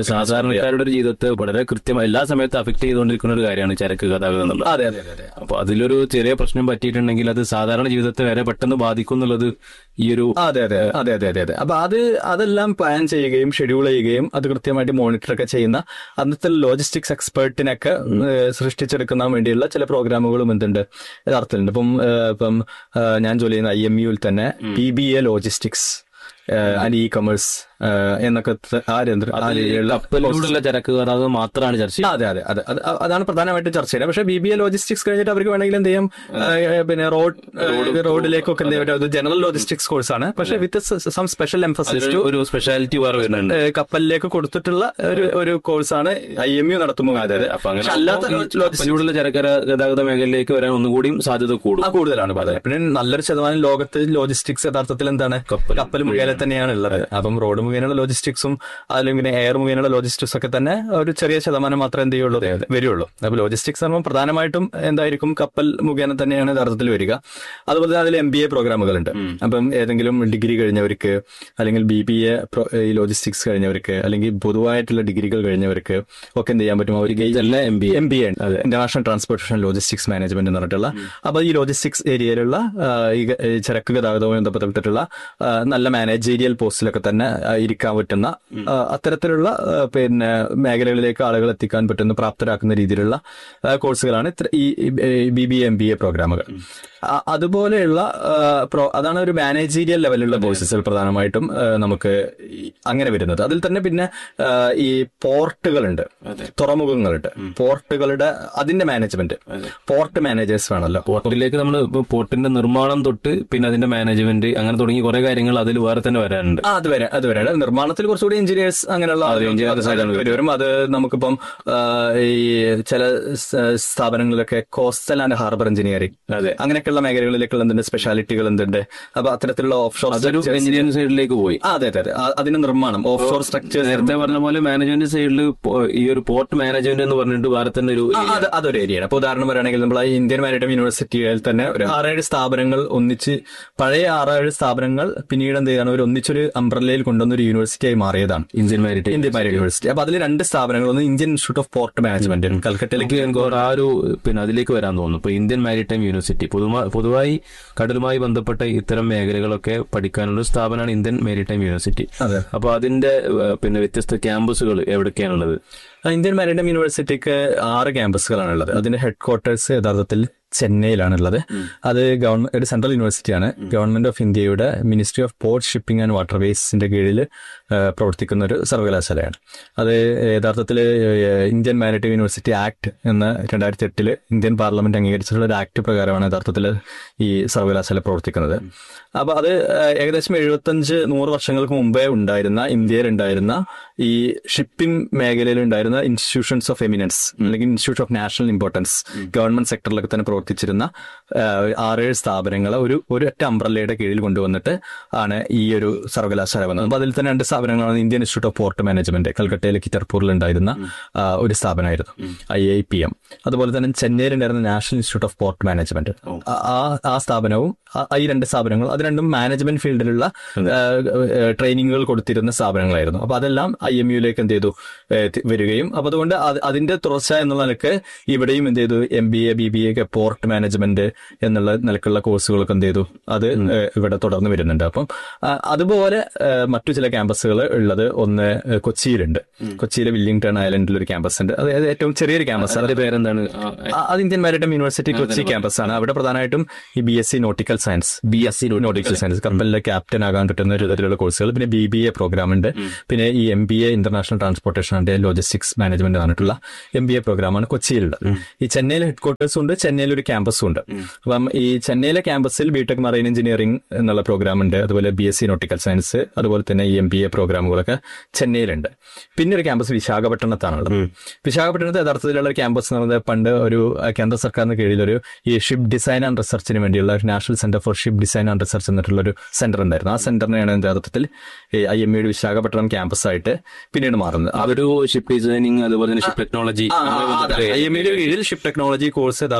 C: സാധാരണക്കാരുടെ ഒരു ജീവിതത്തെ വളരെ കൃത്യമായി എല്ലാ സമയത്തും അഫക്ട് ചെയ്തുകൊണ്ടിരിക്കുന്ന ഒരു കാര്യമാണ് ചരക്ക് ഗതാഗതം എന്നുള്ളത്
D: അതെ അതെ അതെ അതെ
C: അപ്പൊ അതിലൊരു ചെറിയ പ്രശ്നം പറ്റിയിട്ടുണ്ടെങ്കിൽ അത് സാധാരണ ജീവിതത്തെ വരെ പെട്ടെന്ന് ബാധിക്കും എന്നുള്ളത് ഈ ഒരു
D: അതെ അതെ അതെ അതെ അതെ അതെ അപ്പൊ അത് അതെല്ലാം പ്ലാൻ ചെയ്യുകയും ഷെഡ്യൂൾ ചെയ്യുകയും അത് കൃത്യമായിട്ട് മോണിറ്റർ ഒക്കെ ചെയ്യുന്ന അന്നത്തെ ലോജിസ്റ്റിക്സ് എക്സ്പേർട്ടിനൊക്കെ ഏഹ്, സൃഷ്ടിച്ചെടുക്കുന്ന വേണ്ടിയുള്ള ചില പ്രോഗ്രാമുകളും എന്തുണ്ട് യഥാർത്ഥത്തിലുണ്ട് ഇപ്പം ഏഹ്, ഇപ്പം ഏഹ്, ഞാൻ ജോലി ചെയ്യുന്ന ഐ എം യുയിൽ തന്നെ B B A logistics and e commerce എന്നൊക്കെ ത- ആ രംഗ- ആ രീതിയിലുള്ള
C: കപ്പലിലൂടെയുള്ള ചരക്ക് ഗതാഗതം മാത്രമാണ് ചർച്ച ചെയ്യുന്നത്.
D: അതെ അതെ അതെ അത് അതാണ് പ്രധാനമായിട്ടും ചർച്ച ചെയ്യുന്നത് പക്ഷേ ബി ബി എ ലോജിസ്റ്റിക്സ് കഴിഞ്ഞിട്ട് അവർക്ക് വേണമെങ്കിൽ എന്ത് ചെയ്യാം ഏഹ്, പിന്നെ റോഡ് റോഡിലേക്കൊക്കെ എന്ത് ചെയ്യാം ഒരു ജനറൽ ലോജിസ്റ്റിക്സ് കോഴ്സാണ് പക്ഷേ വിത്ത് സം സ്പെഷ്യൽ എംഫസിസ്
C: അതിലൊരു ഒരു സ്പെഷ്യാലിറ്റി വേറെ വരുന്നുണ്ട്
D: ഏഹ് കപ്പലിലേക്ക് കൊടുത്തിട്ടുള്ള ഒരു ഒരു കോഴ്സാണ് ഐ എം യു നടത്തുമ്പോൾ അതെ അതെ
C: അപ്പൊ അങ്ങനെ
D: പക്ഷെ അല്ലാത്ത
C: ഈ കപ്പലിലൂടെയുള്ള ചരക്ക് ഗതാഗത മേഖലയിലേക്ക് വരാൻ ഒന്നുകൂടിയും സാധ്യത കൂടും
D: ആ കൂടുതലാണ് പറയുന്നത് പിന്നെ നല്ലൊരു ശതമാനം ലോകത്ത് ലോജിസ്റ്റിക്സ് യഥാർത്ഥത്തിൽ എന്താണ്
C: കപ്പൽ
D: കപ്പൽ മുഖേന തന്നെയാണ് ഉള്ളത് അപ്പം റോഡ് മുഖേനയുള്ള ലോജിസ്റ്റിക്സും അല്ലെങ്കിൽ എയർ മുഖേനയുള്ള ലോജിസ്റ്റിക്സ് ഒക്കെ തന്നെ ഒരു ചെറിയ ശതമാനം മാത്രമേ എന്ത് ചെയ്യുള്ളൂ വരുള്ളൂ അപ്പൊ ലോജിസ്റ്റിക്സ് ആകുമ്പോൾ പ്രധാനമായിട്ടും എന്തായിരിക്കും കപ്പൽ മുഖേന തന്നെയാണ് യഥാർത്ഥത്തിൽ വരിക അതുപോലെ തന്നെ അതിൽ എം ബി എ പ്രോഗ്രാമുകളുണ്ട് അപ്പം ഏതെങ്കിലും ഡിഗ്രി കഴിഞ്ഞവർക്ക് അല്ലെങ്കിൽ ബി ബി എ ഈ ലോജിസ്റ്റിക്സ് കഴിഞ്ഞവർക്ക് അല്ലെങ്കിൽ പൊതുവായിട്ടുള്ള ഡിഗ്രികൾ കഴിഞ്ഞവർക്ക് ഒക്കെ എന്ത് ചെയ്യാൻ പറ്റും അവർക്ക്
C: ഇതെല്ലാം M B
D: M B A international transportation logistics management എന്ന് പറഞ്ഞിട്ടുള്ള അപ്പൊ ഈ ലോജിസ്റ്റിക്സ് ഏരിയയിലുള്ള ആ, ഈ ഗ- ഈ ചരക്ക് ഗതാഗതവുമായി ബന്ധപ്പെട്ടിട്ടുള്ള ആ, നല്ല മാനേജീരിയൽ പോസ്റ്റിലൊക്കെ തന്നെ ആ, ഇരിക്കാൻ പറ്റുന്ന ആ, അത്തരത്തിലുള്ള ആ, പിന്നെ മേഖലകളിലേക്ക് ആളുകൾ എത്തിക്കാൻ പറ്റുന്ന പ്രാപ്തരാക്കുന്ന രീതിയിലുള്ള ആ, കോഴ്സുകളാണ് ഇത്ര- ഈ B B M B A പ്രോഗ്രാമുകൾ ആ, അതുപോലെയുള്ള ആ, പ്രോ- അതാണ് ഒരു മാനേജീരിയൽ ലെവലിലുള്ള കോഴ്സസ് പ്രധാനമായിട്ടും ആ, നമുക്ക് ഈ- അങ്ങനെ വരുന്നത് അതിൽ തന്നെ പിന്നെ ആ, ഈ പോർട്ടുകളുണ്ട് തുറമുഖങ്ങളുണ്ട് പോർട്ടുകളുടെ അതിന്റെ മാനേജ്മെന്റ് പോർട്ട് മാനേജേഴ്സ് വേണമല്ലോ
C: പോർട്ടിലേക്ക് നമ്മൾ ഇപ്പൊ പോർട്ടിന്റെ നിർമ്മാണം തൊട്ട് പിന്നെ അതിന്റെ മാനേജ്മെന്റ് അങ്ങനെ തുടങ്ങി കുറെ കാര്യങ്ങൾ അതിൽ വേറെ തന്നെ വരാനുണ്ട്
D: ആ അത് വരെ അത് വരെ നിർമ്മാണത്തിൽ കുറച്ചുകൂടി എഞ്ചിനീയേഴ്സ് അങ്ങനെയുള്ള ആളുകൾ വരും അത് നമുക്കിപ്പം ആ, ഈ ചില സ- സ്ഥാപനങ്ങളിലൊക്കെ കോസ്റ്റൽ ആൻഡ് ഹാർബർ എഞ്ചിനീയറിംഗ്
C: അതെ
D: അങ്ങനെയൊക്കെയുള്ള മേഖലകളിലേക്കുള്ള എന്തുണ്ട് സ്പെഷ്യാലിറ്റികൾ എന്തുണ്ട് അപ്പൊ അത്തരത്തിലുള്ള ഓഫ് ഷോർ
C: അതൊരു എഞ്ചിനീയറിംഗ് സൈഡിലേക്ക് പോയി
D: അതെ അതെ അതെ ആ, അതിന്റെ നിർമ്മാണം ഓഫ് ഷോർ സ്ട്രക്ചേഴ്സ്
C: നേരത്തെ പറഞ്ഞ പോലെ മാനേജ്മെന്റ് സൈഡിൽ ഈ ഒരു പോർട്ട് മാനേജ്മെന്റ് എന്ന് പറഞ്ഞിട്ട് വേറെ തന്നെ ഒരു
D: ആ, അത് അതൊരു ഏരിയയാണ് അപ്പൊ ഉദാഹരണം പറയുകയാണെങ്കിൽ നമ്മൾ ഈ ഇന്ത്യൻ മാരിടൈം യൂണിവേഴ്സിറ്റിയിൽ തന്നെ ഒരു ആറേഴ് സ്ഥാപനങ്ങൾ ഒന്നിച്ച് പഴയ ആറേഴ് സ്ഥാപനങ്ങൾ പിന്നീട് എന്ത് ചെയ്യാണ് ഒരു ഒന്നിച്ചൊരു അംബ്രല്ലയിൽ കൊണ്ടുവന്ന ഒരു യൂണിവേഴ്സിറ്റിയായി മാറിയതാണ്
C: Indian Maritime
D: Indian Maritime University അപ്പൊ അതിൽ രണ്ട് സ്ഥാപനങ്ങൾ ഒന്ന് Indian Institute of Port Management കൽക്കട്ടയിലേക്ക്
C: എനിക്ക് എനിക്ക് ആ ഒരു പിന്നെ അതിലേക്ക് വരാൻ തോന്നുന്നു ഇപ്പൊ ഇന്ത്യൻ മാരിടൈം യൂണിവേഴ്സിറ്റി പൊതുവാ പൊതുവായി കടലുമായി ബന്ധപ്പെട്ട ഇത്തരം മേഖലകളൊക്കെ പഠിക്കാനുള്ള ഒരു സ്ഥാപനമാണ് ഇന്ത്യൻ മാരിടൈം യൂണിവേഴ്സിറ്റി
D: അതെ
C: അപ്പൊ അതിന്റെ ഏഹ്, പിന്നെ വ്യത്യസ്ത ക്യാമ്പസുകൾ എവിടൊക്കെയാണുള്ളത്
D: ആ, ഇന്ത്യൻ മാരിടൈം യൂണിവേഴ്സിറ്റിക്ക് ആറ് ക്യാമ്പസുകളാണ് ഉള്ളത് അതിന്റെ ഹെഡ് ക്വാർട്ടേഴ്സ് യഥാർത്ഥത്തിൽ ചെന്നൈയിലാണുള്ളത് അത് ഗവൺമെന്റ് ഒരു സെൻട്രൽ യൂണിവേഴ്സിറ്റിയാണ് ഗവൺമെന്റ് ഓഫ് ഇന്ത്യയുടെ ministry of port shipping and വാട്ടർവേസിന്റെ കീഴിൽ ആ, പ്രവർത്തിക്കുന്ന ഒരു സർവകലാശാലയാണ് അത് യഥാർത്ഥത്തിൽ ഇന്ത്യൻ മാരിടൈം യൂണിവേഴ്സിറ്റി ആക്ട് എന്ന രണ്ടായിരത്തി എട്ടില് ഇന്ത്യൻ പാർലമെന്റ് അംഗീകരിച്ചിട്ടുള്ള ഒരു ആക്ട് പ്രകാരമാണ് യഥാർത്ഥത്തിൽ ഈ സർവകലാശാല പ്രവർത്തിക്കുന്നത് അപ്പൊ അത് ആ, ഏകദേശം എഴുപത്തഞ്ച് നൂറ് വർഷങ്ങൾക്ക് മുമ്പേ ഉണ്ടായിരുന്ന ഇന്ത്യയിൽ ഉണ്ടായിരുന്ന ഈ ഷിപ്പിംഗ് മേഖലയിൽ ഉണ്ടായിരുന്ന ഇൻസ്റ്റിറ്റ്യൂഷൻസ് ഓഫ് എമിനൻസ് അല്ലെങ്കിൽ institute of national importance government സെക്ടറിലൊക്കെ തന്നെ പ്രവർത്തിച്ചിരുന്ന ആ, ആറേഴ് സ്ഥാപനങ്ങളെ ഒരു ഒരൊറ്റ അംബ്രല്ലയുടെ കീഴിൽ കൊണ്ടുവന്നിട്ട് ആണ് ഈ ഒരു സർവകലാശാല വന്നത് അപ്പൊ അതിൽ തന്നെ രണ്ട് സ്ഥാപനങ്ങളാണ് Indian Institute of Port Management കൽക്കട്ടയിലെ കിറ്റർപൂരിൽ ഉണ്ടായിരുന്ന ആ, ഒരു സ്ഥാപനമായിരുന്നു ഐ ഐ പി എം അതുപോലെ തന്നെ ചെന്നൈയിൽ ഉണ്ടായിരുന്ന National Institute of Port Management ആ- ആ ആ സ്ഥാപനവും ആ- ഈ രണ്ട് സ്ഥാപനങ്ങൾ അത് രണ്ടും മാനേജ്മെന്റ് ഫീൽഡിലുള്ള ട്രെയിനിങ്ങുകൾ കൊടുത്തിരുന്ന സ്ഥാപനങ്ങളായിരുന്നു അപ്പൊ അതെല്ലാം ഐ എം യുയിലേക്ക് എന്ത് ചെയ്തു ഏഹ് തി- വരികയും അപ്പൊ അതുകൊണ്ട് അത് അതിന്റെ തുടർച്ച എന്നുള്ള നിലക്ക് ഇവിടെയും എന്ത് ചെയ്തു M B A B B A port management എന്നുള്ള നിലക്കുള്ള കോഴ്സുകളൊക്കെ എന്ത് ചെയ്തു അത് ഏഹ് ഇവിടെ തുടർന്ന് വരുന്നുണ്ട് അപ്പം ആ, അതുപോലെ ഏഹ് മറ്റു ചില ക്യാമ്പസുകൾ ഉള്ളത് ഒന്ന് ഏഹ് കൊച്ചിയിലുണ്ട് കൊച്ചിയിലെ വില്ലിംഗ്ടൺ ഐലൻഡിൽ ഒരു ക്യാമ്പസ് ഉണ്ട് അത് ഏറ്റവും ചെറിയൊരു ക്യാമ്പസ്
C: അതിന്റെ പേരെന്താണ്
D: ആ, അത് Indian Maritime University Kochi campus ആണ് അവിടെ പ്രധാനമായിട്ടും ഈ B S C nautical science B S C nautical science കപ്പലിലെ ക്യാപ്റ്റൻ ആകാൻ പറ്റുന്ന ഒരു തരത്തിലുള്ള കോഴ്സുകൾ പിന്നെ ബി ബി എ പ്രോഗ്രാം ഉണ്ട് പിന്നെ ഈ M B A international transportation and logistics management പറഞ്ഞിട്ടുള്ള എം ബി എ പ്രോഗ്രാമാണ് കൊച്ചിയിലുള്ളത് ഈ ചെന്നൈയിലെ ഹെഡ് ക്വാർട്ടേഴ്സും ഉണ്ട് ചെന്നൈയിൽ ഒരു ക്യാമ്പസും ഉണ്ട് അപ്പം ഈ ചെന്നൈയിലെ ക്യാമ്പസിൽ ബിടെക് മറൈൻ എഞ്ചിനീയറിംഗ് എന്നുള്ള പ്രോഗ്രാം ഉണ്ട് അതുപോലെ B S C nautical science അതുപോലെ തന്നെ ഈ എം ബി എ പ്രോഗ്രാമുകളൊക്കെ ചെന്നൈയിലുണ്ട് പിന്നെ ഒരു ക്യാമ്പസ് വിശാഖപട്ടണത്താണുള്ളത് വിശാഖപട്ടണത്ത് യഥാർത്ഥത്തിലുള്ള ഒരു ക്യാമ്പസ് എന്ന് പറയുന്നത് പണ്ട് ഒരു അഹ്, കേന്ദ്ര സർക്കാരിന് കീഴിലൊരു ഈ ഷിപ്പ് ഡിസൈൻ ആൻഡ് റിസർച്ചിന് വേണ്ടിയുള്ള ഒരു national centre for ship design and research എന്നിട്ടുള്ള ഒരു സെന്റർ ഉണ്ടായിരുന്നു ആ സെന്ററിനെയാണ് യഥാർത്ഥത്തിൽ ഐ എം യുടെ വിശാഖപട്ടണം ക്യാമ്പസ് ആയിട്ട് പിന്നീട് മാറുന്നത്
C: അതൊരു ഷിപ്പ് ഡിസൈനിങ് അതുപോലെ തന്നെ ഷിപ്പ് ടെക്നോളജി
D: ഐ എം യുടെ കീഴിൽ ഷിപ്പ് ടെക്നോളജി കോഴ്സ് യഥാർത്ഥത്തിലുള്ളത്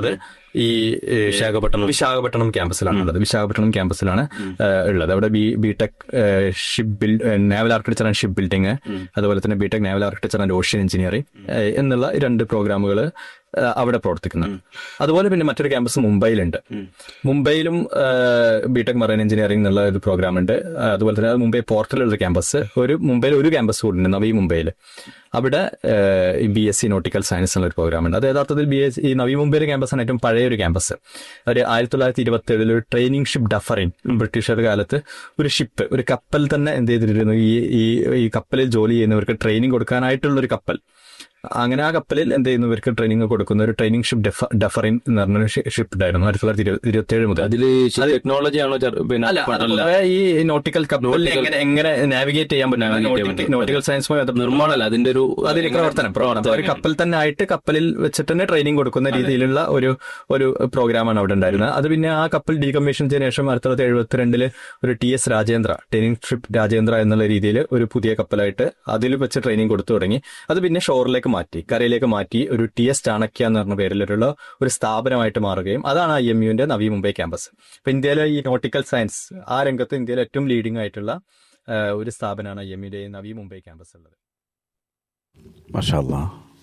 D: ഉള്ളത് ഈ ഏ,
C: വിശാഖപട്ടണം.
D: വിശാഖപട്ടണം ക്യാമ്പസിലാണ് ഉള്ളത് വിശാഖപട്ടണം ക്യാമ്പസിലാണ് ഏ, ഉള്ളത് അവിടെ B BTech ship build naval architecture and ship building അതുപോലെ തന്നെ BTech naval architecture and ocean engineering എന്നുള്ള രണ്ട് പ്രോഗ്രാമുകൾ അവിടെ പ്രവർത്തിക്കുന്നുണ്ട് അതുപോലെ പിന്നെ മറ്റൊരു ക്യാമ്പസ് മുംബൈയിലുണ്ട് മുംബൈയിലും ബിടെക് മറൈൻ എഞ്ചിനീയറിംഗ് എന്നുള്ള ഒരു പ്രോഗ്രാം ഉണ്ട് ആ, അതുപോലെ തന്നെ അത് മുംബൈ പോർട്ടലുള്ള ക്യാമ്പസ് ഒരു മുംബൈയിൽ ഒരു ക്യാമ്പസ് കൂടി ഉണ്ട് നവി മുംബൈയിൽ അവിടെ B S C nautical science എന്നുള്ള ഒരു പ്രോഗ്രാം ഉണ്ട് അത് യഥാർത്ഥത്തിൽ ബി എസ് ഈ നവി മുംബൈയിലെ ക്യാമ്പസാണ് ഏറ്റവും പഴയ ഒരു ക്യാമ്പസ് ഒരു ആയിരത്തി തൊള്ളായിരത്തി ഇരുപത്തി ഏഴിൽ ഒരു ട്രെയിനിങ് ഷിപ്പ് ഡഫറിൻ ബ്രിട്ടീഷുകാരുടെ കാലത്ത് ഒരു ഷിപ്പ് ഒരു കപ്പൽ തന്നെ എന്ത് ചെയ്തിരുന്നു ഈ ഈ ഈ കപ്പലിൽ ജോലി ചെയ്യുന്നവർക്ക് ട്രെയിനിങ് കൊടുക്കാനായിട്ടുള്ള ഒരു കപ്പൽ അങ്ങനെ ആ കപ്പലിൽ എന്ത് ചെയ്യുന്നു ഇവർക്ക് ട്രെയിനിങ് കൊടുക്കുന്ന ഒരു ട്രെയിനിങ് ഷിപ്പ് ഡെഫ ഡഫറിൻ എന്ന് പറഞ്ഞ ഷിപ്പ് ഉണ്ടായിരുന്നു ആയിരത്തി തൊള്ളായിരത്തി ഇരുപത്തി ഏഴ് മുതൽ
C: അതില് ടെക്നോളജി ആണോ ചെറു- പിന്നെ
D: അല്ല അത്
C: അല്ല
D: പൊതുവെ ഈ നോട്ടിക്കൽ കപ്പലിൽ എങ്ങനെ എങ്ങനെ നാവിഗേറ്റ് ചെയ്യാൻ
C: Navigate ചെയ്യാൻ
D: പറ്റും
C: പറ്റും.
D: നോട്ടിക്കൽ സയൻസുമായി ബന്ധപ്പെട്ട
C: നിർമ്മാണമല്ല അതിന്റെ ഒരു
D: അതിന്റെ പ്രവർത്തനം പ്രവർത്തനം ഒരു കപ്പൽ തന്നെ ആയിട്ട് കപ്പലിൽ വെച്ചിട്ട് തന്നെ ട്രെയിനിങ് കൊടുക്കുന്ന രീതിയിലുള്ള ഒരു ഒരു പ്രോഗ്രാമാണ് അവിടെ ഉണ്ടായിരുന്നത് അത് പിന്നെ ആ കപ്പൽ ഡീകമ്മീഷൻ ചെയ്ത ശേഷം ആയിരത്തി തൊള്ളായിരത്തി എഴുപത്തിരണ്ടില് ഒരു T S Rajendra training trip Rajendra എന്നുള്ള രീതിയിൽ ഒരു പുതിയ കപ്പലായിട്ട് അതിൽ വെച്ച് ട്രെയിനിങ് കൊടുത്തു തുടങ്ങി അത് പിന്നെ ഷോറിലേക്ക് മാറ്റി കരയിലേക്ക് മാറ്റി ഒരു ടി എസ് ചാണക്യ എന്ന് പറഞ്ഞ പേരിലുള്ള ഒരു സ്ഥാപനമായിട്ട് മാറുകയും അതാണ് ഐ എം യുവിന്റെ നവി മുംബൈ ക്യാമ്പസ് ഇപ്പൊ ഇന്ത്യയിലെ ഈ നോട്ടിക്കൽ സയൻസ് ആ രംഗത്ത് ഇന്ത്യയിലെ ഏറ്റവും ലീഡിംഗ് ആയിട്ടുള്ള ആ, ഒരു സ്ഥാപനമാണ് ഐ എം യുടെ നവി മുംബൈ ക്യാമ്പസ് ഉള്ളത്
A: മഷാല്ല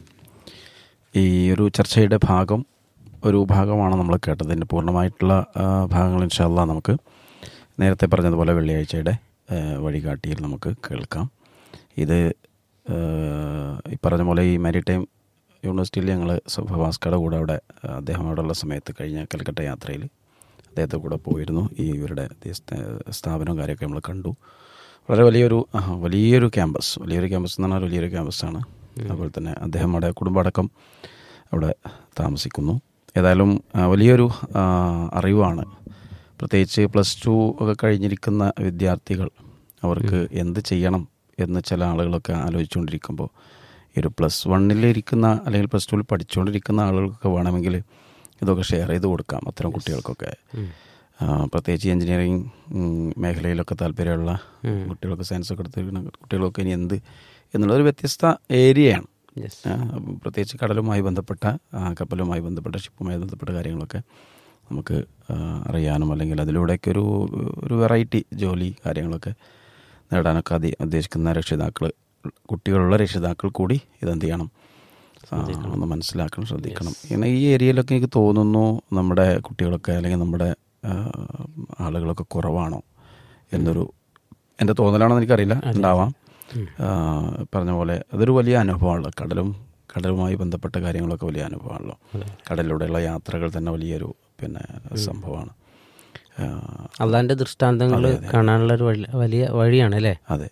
A: ഈ ഒരു ചർച്ചയുടെ ഭാഗം ഒരു ഭാഗമാണ് നമ്മൾ കേട്ടത് ഇതിൻ്റെ പൂർണ്ണമായിട്ടുള്ള ആ, ഭാഗങ്ങൾ ഇൻഷാല്ല നമുക്ക് നേരത്തെ പറഞ്ഞതുപോലെ വെള്ളിയാഴ്ചയുടെ ആ, വഴികാട്ടിയിൽ നമുക്ക് കേൾക്കാം ഇത് ആ, ഈ പറഞ്ഞ പോലെ ഈ മാരിടൈം യൂണിവേഴ്സിറ്റിയിൽ ഞങ്ങൾ ഭാസ്കറുടെ കൂടെ അവിടെ ആ, അദ്ദേഹം അവിടെയുള്ള സമയത്ത് കഴിഞ്ഞ കൽക്കട്ട യാത്രയിൽ അദ്ദേഹത്തെ കൂടെ പോയിരുന്നു ഈ ഇവരുടെ ഈ സ്ഥാ- സ്ഥാപനവും കാര്യമൊക്കെ നമ്മൾ കണ്ടു വളരെ വലിയൊരു ആ, വലിയൊരു ക്യാമ്പസ് വലിയൊരു ക്യാമ്പസ് എന്ന് പറഞ്ഞാൽ വലിയൊരു ക്യാമ്പസാണ് അതുപോലെ തന്നെ അദ്ദേഹം അവിടെ കുടുംബമടക്കം അവിടെ താമസിക്കുന്നു ഏതായാലും ആ, വലിയൊരു ആ, അറിവാണ് പ്രത്യേകിച്ച് പ്ലസ് ടു ഒക്കെ കഴിഞ്ഞിരിക്കുന്ന വിദ്യാർത്ഥികൾ അവർക്ക് എന്ത് ചെയ്യണം എന്ന് ചില ആളുകളൊക്കെ ആലോചിച്ചുകൊണ്ടിരിക്കുമ്പോൾ ഈ ഒരു പ്ലസ് വണ്ണിലിരിക്കുന്ന അല്ലെങ്കിൽ പ്ലസ് ടുവിൽ പഠിച്ചുകൊണ്ടിരിക്കുന്ന ആളുകൾക്കൊക്കെ വേണമെങ്കിൽ ഇതൊക്കെ ഷെയർ ചെയ്ത് കൊടുക്കാം അത്തരം കുട്ടികൾക്കൊക്കെ ആ, പ്രത്യേകിച്ച് എഞ്ചിനീയറിങ് മേഖലയിലൊക്കെ താല്പര്യമുള്ള കുട്ടികൾക്ക് സയൻസ് ഒക്കെ എടുത്തിരിക്കുന്ന കുട്ടികളൊക്കെ ഇനി എന്ത് എന്നുള്ള ഒരു വ്യത്യസ്ത ഏരിയയാണ്
B: യെസ്
A: ആ, പ്രത്യേകിച്ച് കടലുമായി ബന്ധപ്പെട്ട ആ, കപ്പലുമായി ബന്ധപ്പെട്ട ഷിപ്പുമായി ബന്ധപ്പെട്ട കാര്യങ്ങളൊക്കെ നമുക്ക് ആ, അറിയാനും അല്ലെങ്കിൽ അതിലൂടെയൊക്കെ ഒരു ഒരു വെറൈറ്റി ജോലി കാര്യങ്ങളൊക്കെ നേടാനൊക്കെ അതി ഉദ്ദേശിക്കുന്ന രക്ഷിതാക്കൾ കുട്ടികളുള്ള രക്ഷിതാക്കൾ കൂടി ഇതെന്ത് ചെയ്യണം ആ, ഒന്ന് മനസ്സിലാക്കണം ശ്രദ്ധിക്കണം പിന്നെ ഈ ഏരിയയിലൊക്കെ എനിക്ക് തോന്നുന്നു നമ്മുടെ കുട്ടികളൊക്കെ അല്ലെങ്കിൽ നമ്മുടെ ആ, ആളുകളൊക്കെ കുറവാണോ എന്നൊരു എൻ്റെ തോന്നലാണെന്ന് എനിക്കറിയില്ല ഉണ്ടാവാം ആ, പറഞ്ഞ പോലെ അതൊരു വലിയ അനുഭവമാണല്ലോ കടലും കടലുമായി ബന്ധപ്പെട്ട കാര്യങ്ങളൊക്കെ വലിയ അനുഭവമാണല്ലോ കടലിലൂടെയുള്ള യാത്രകൾ തന്നെ വലിയൊരു പിന്നെ സംഭവമാണ് ആ,
B: അള്ളാന്റെ ദൃഷ്ടാന്തങ്ങൾ കാണാനുള്ള ഒരു വഴി- വലിയ വഴിയാണ് അല്ലേ
A: അതെ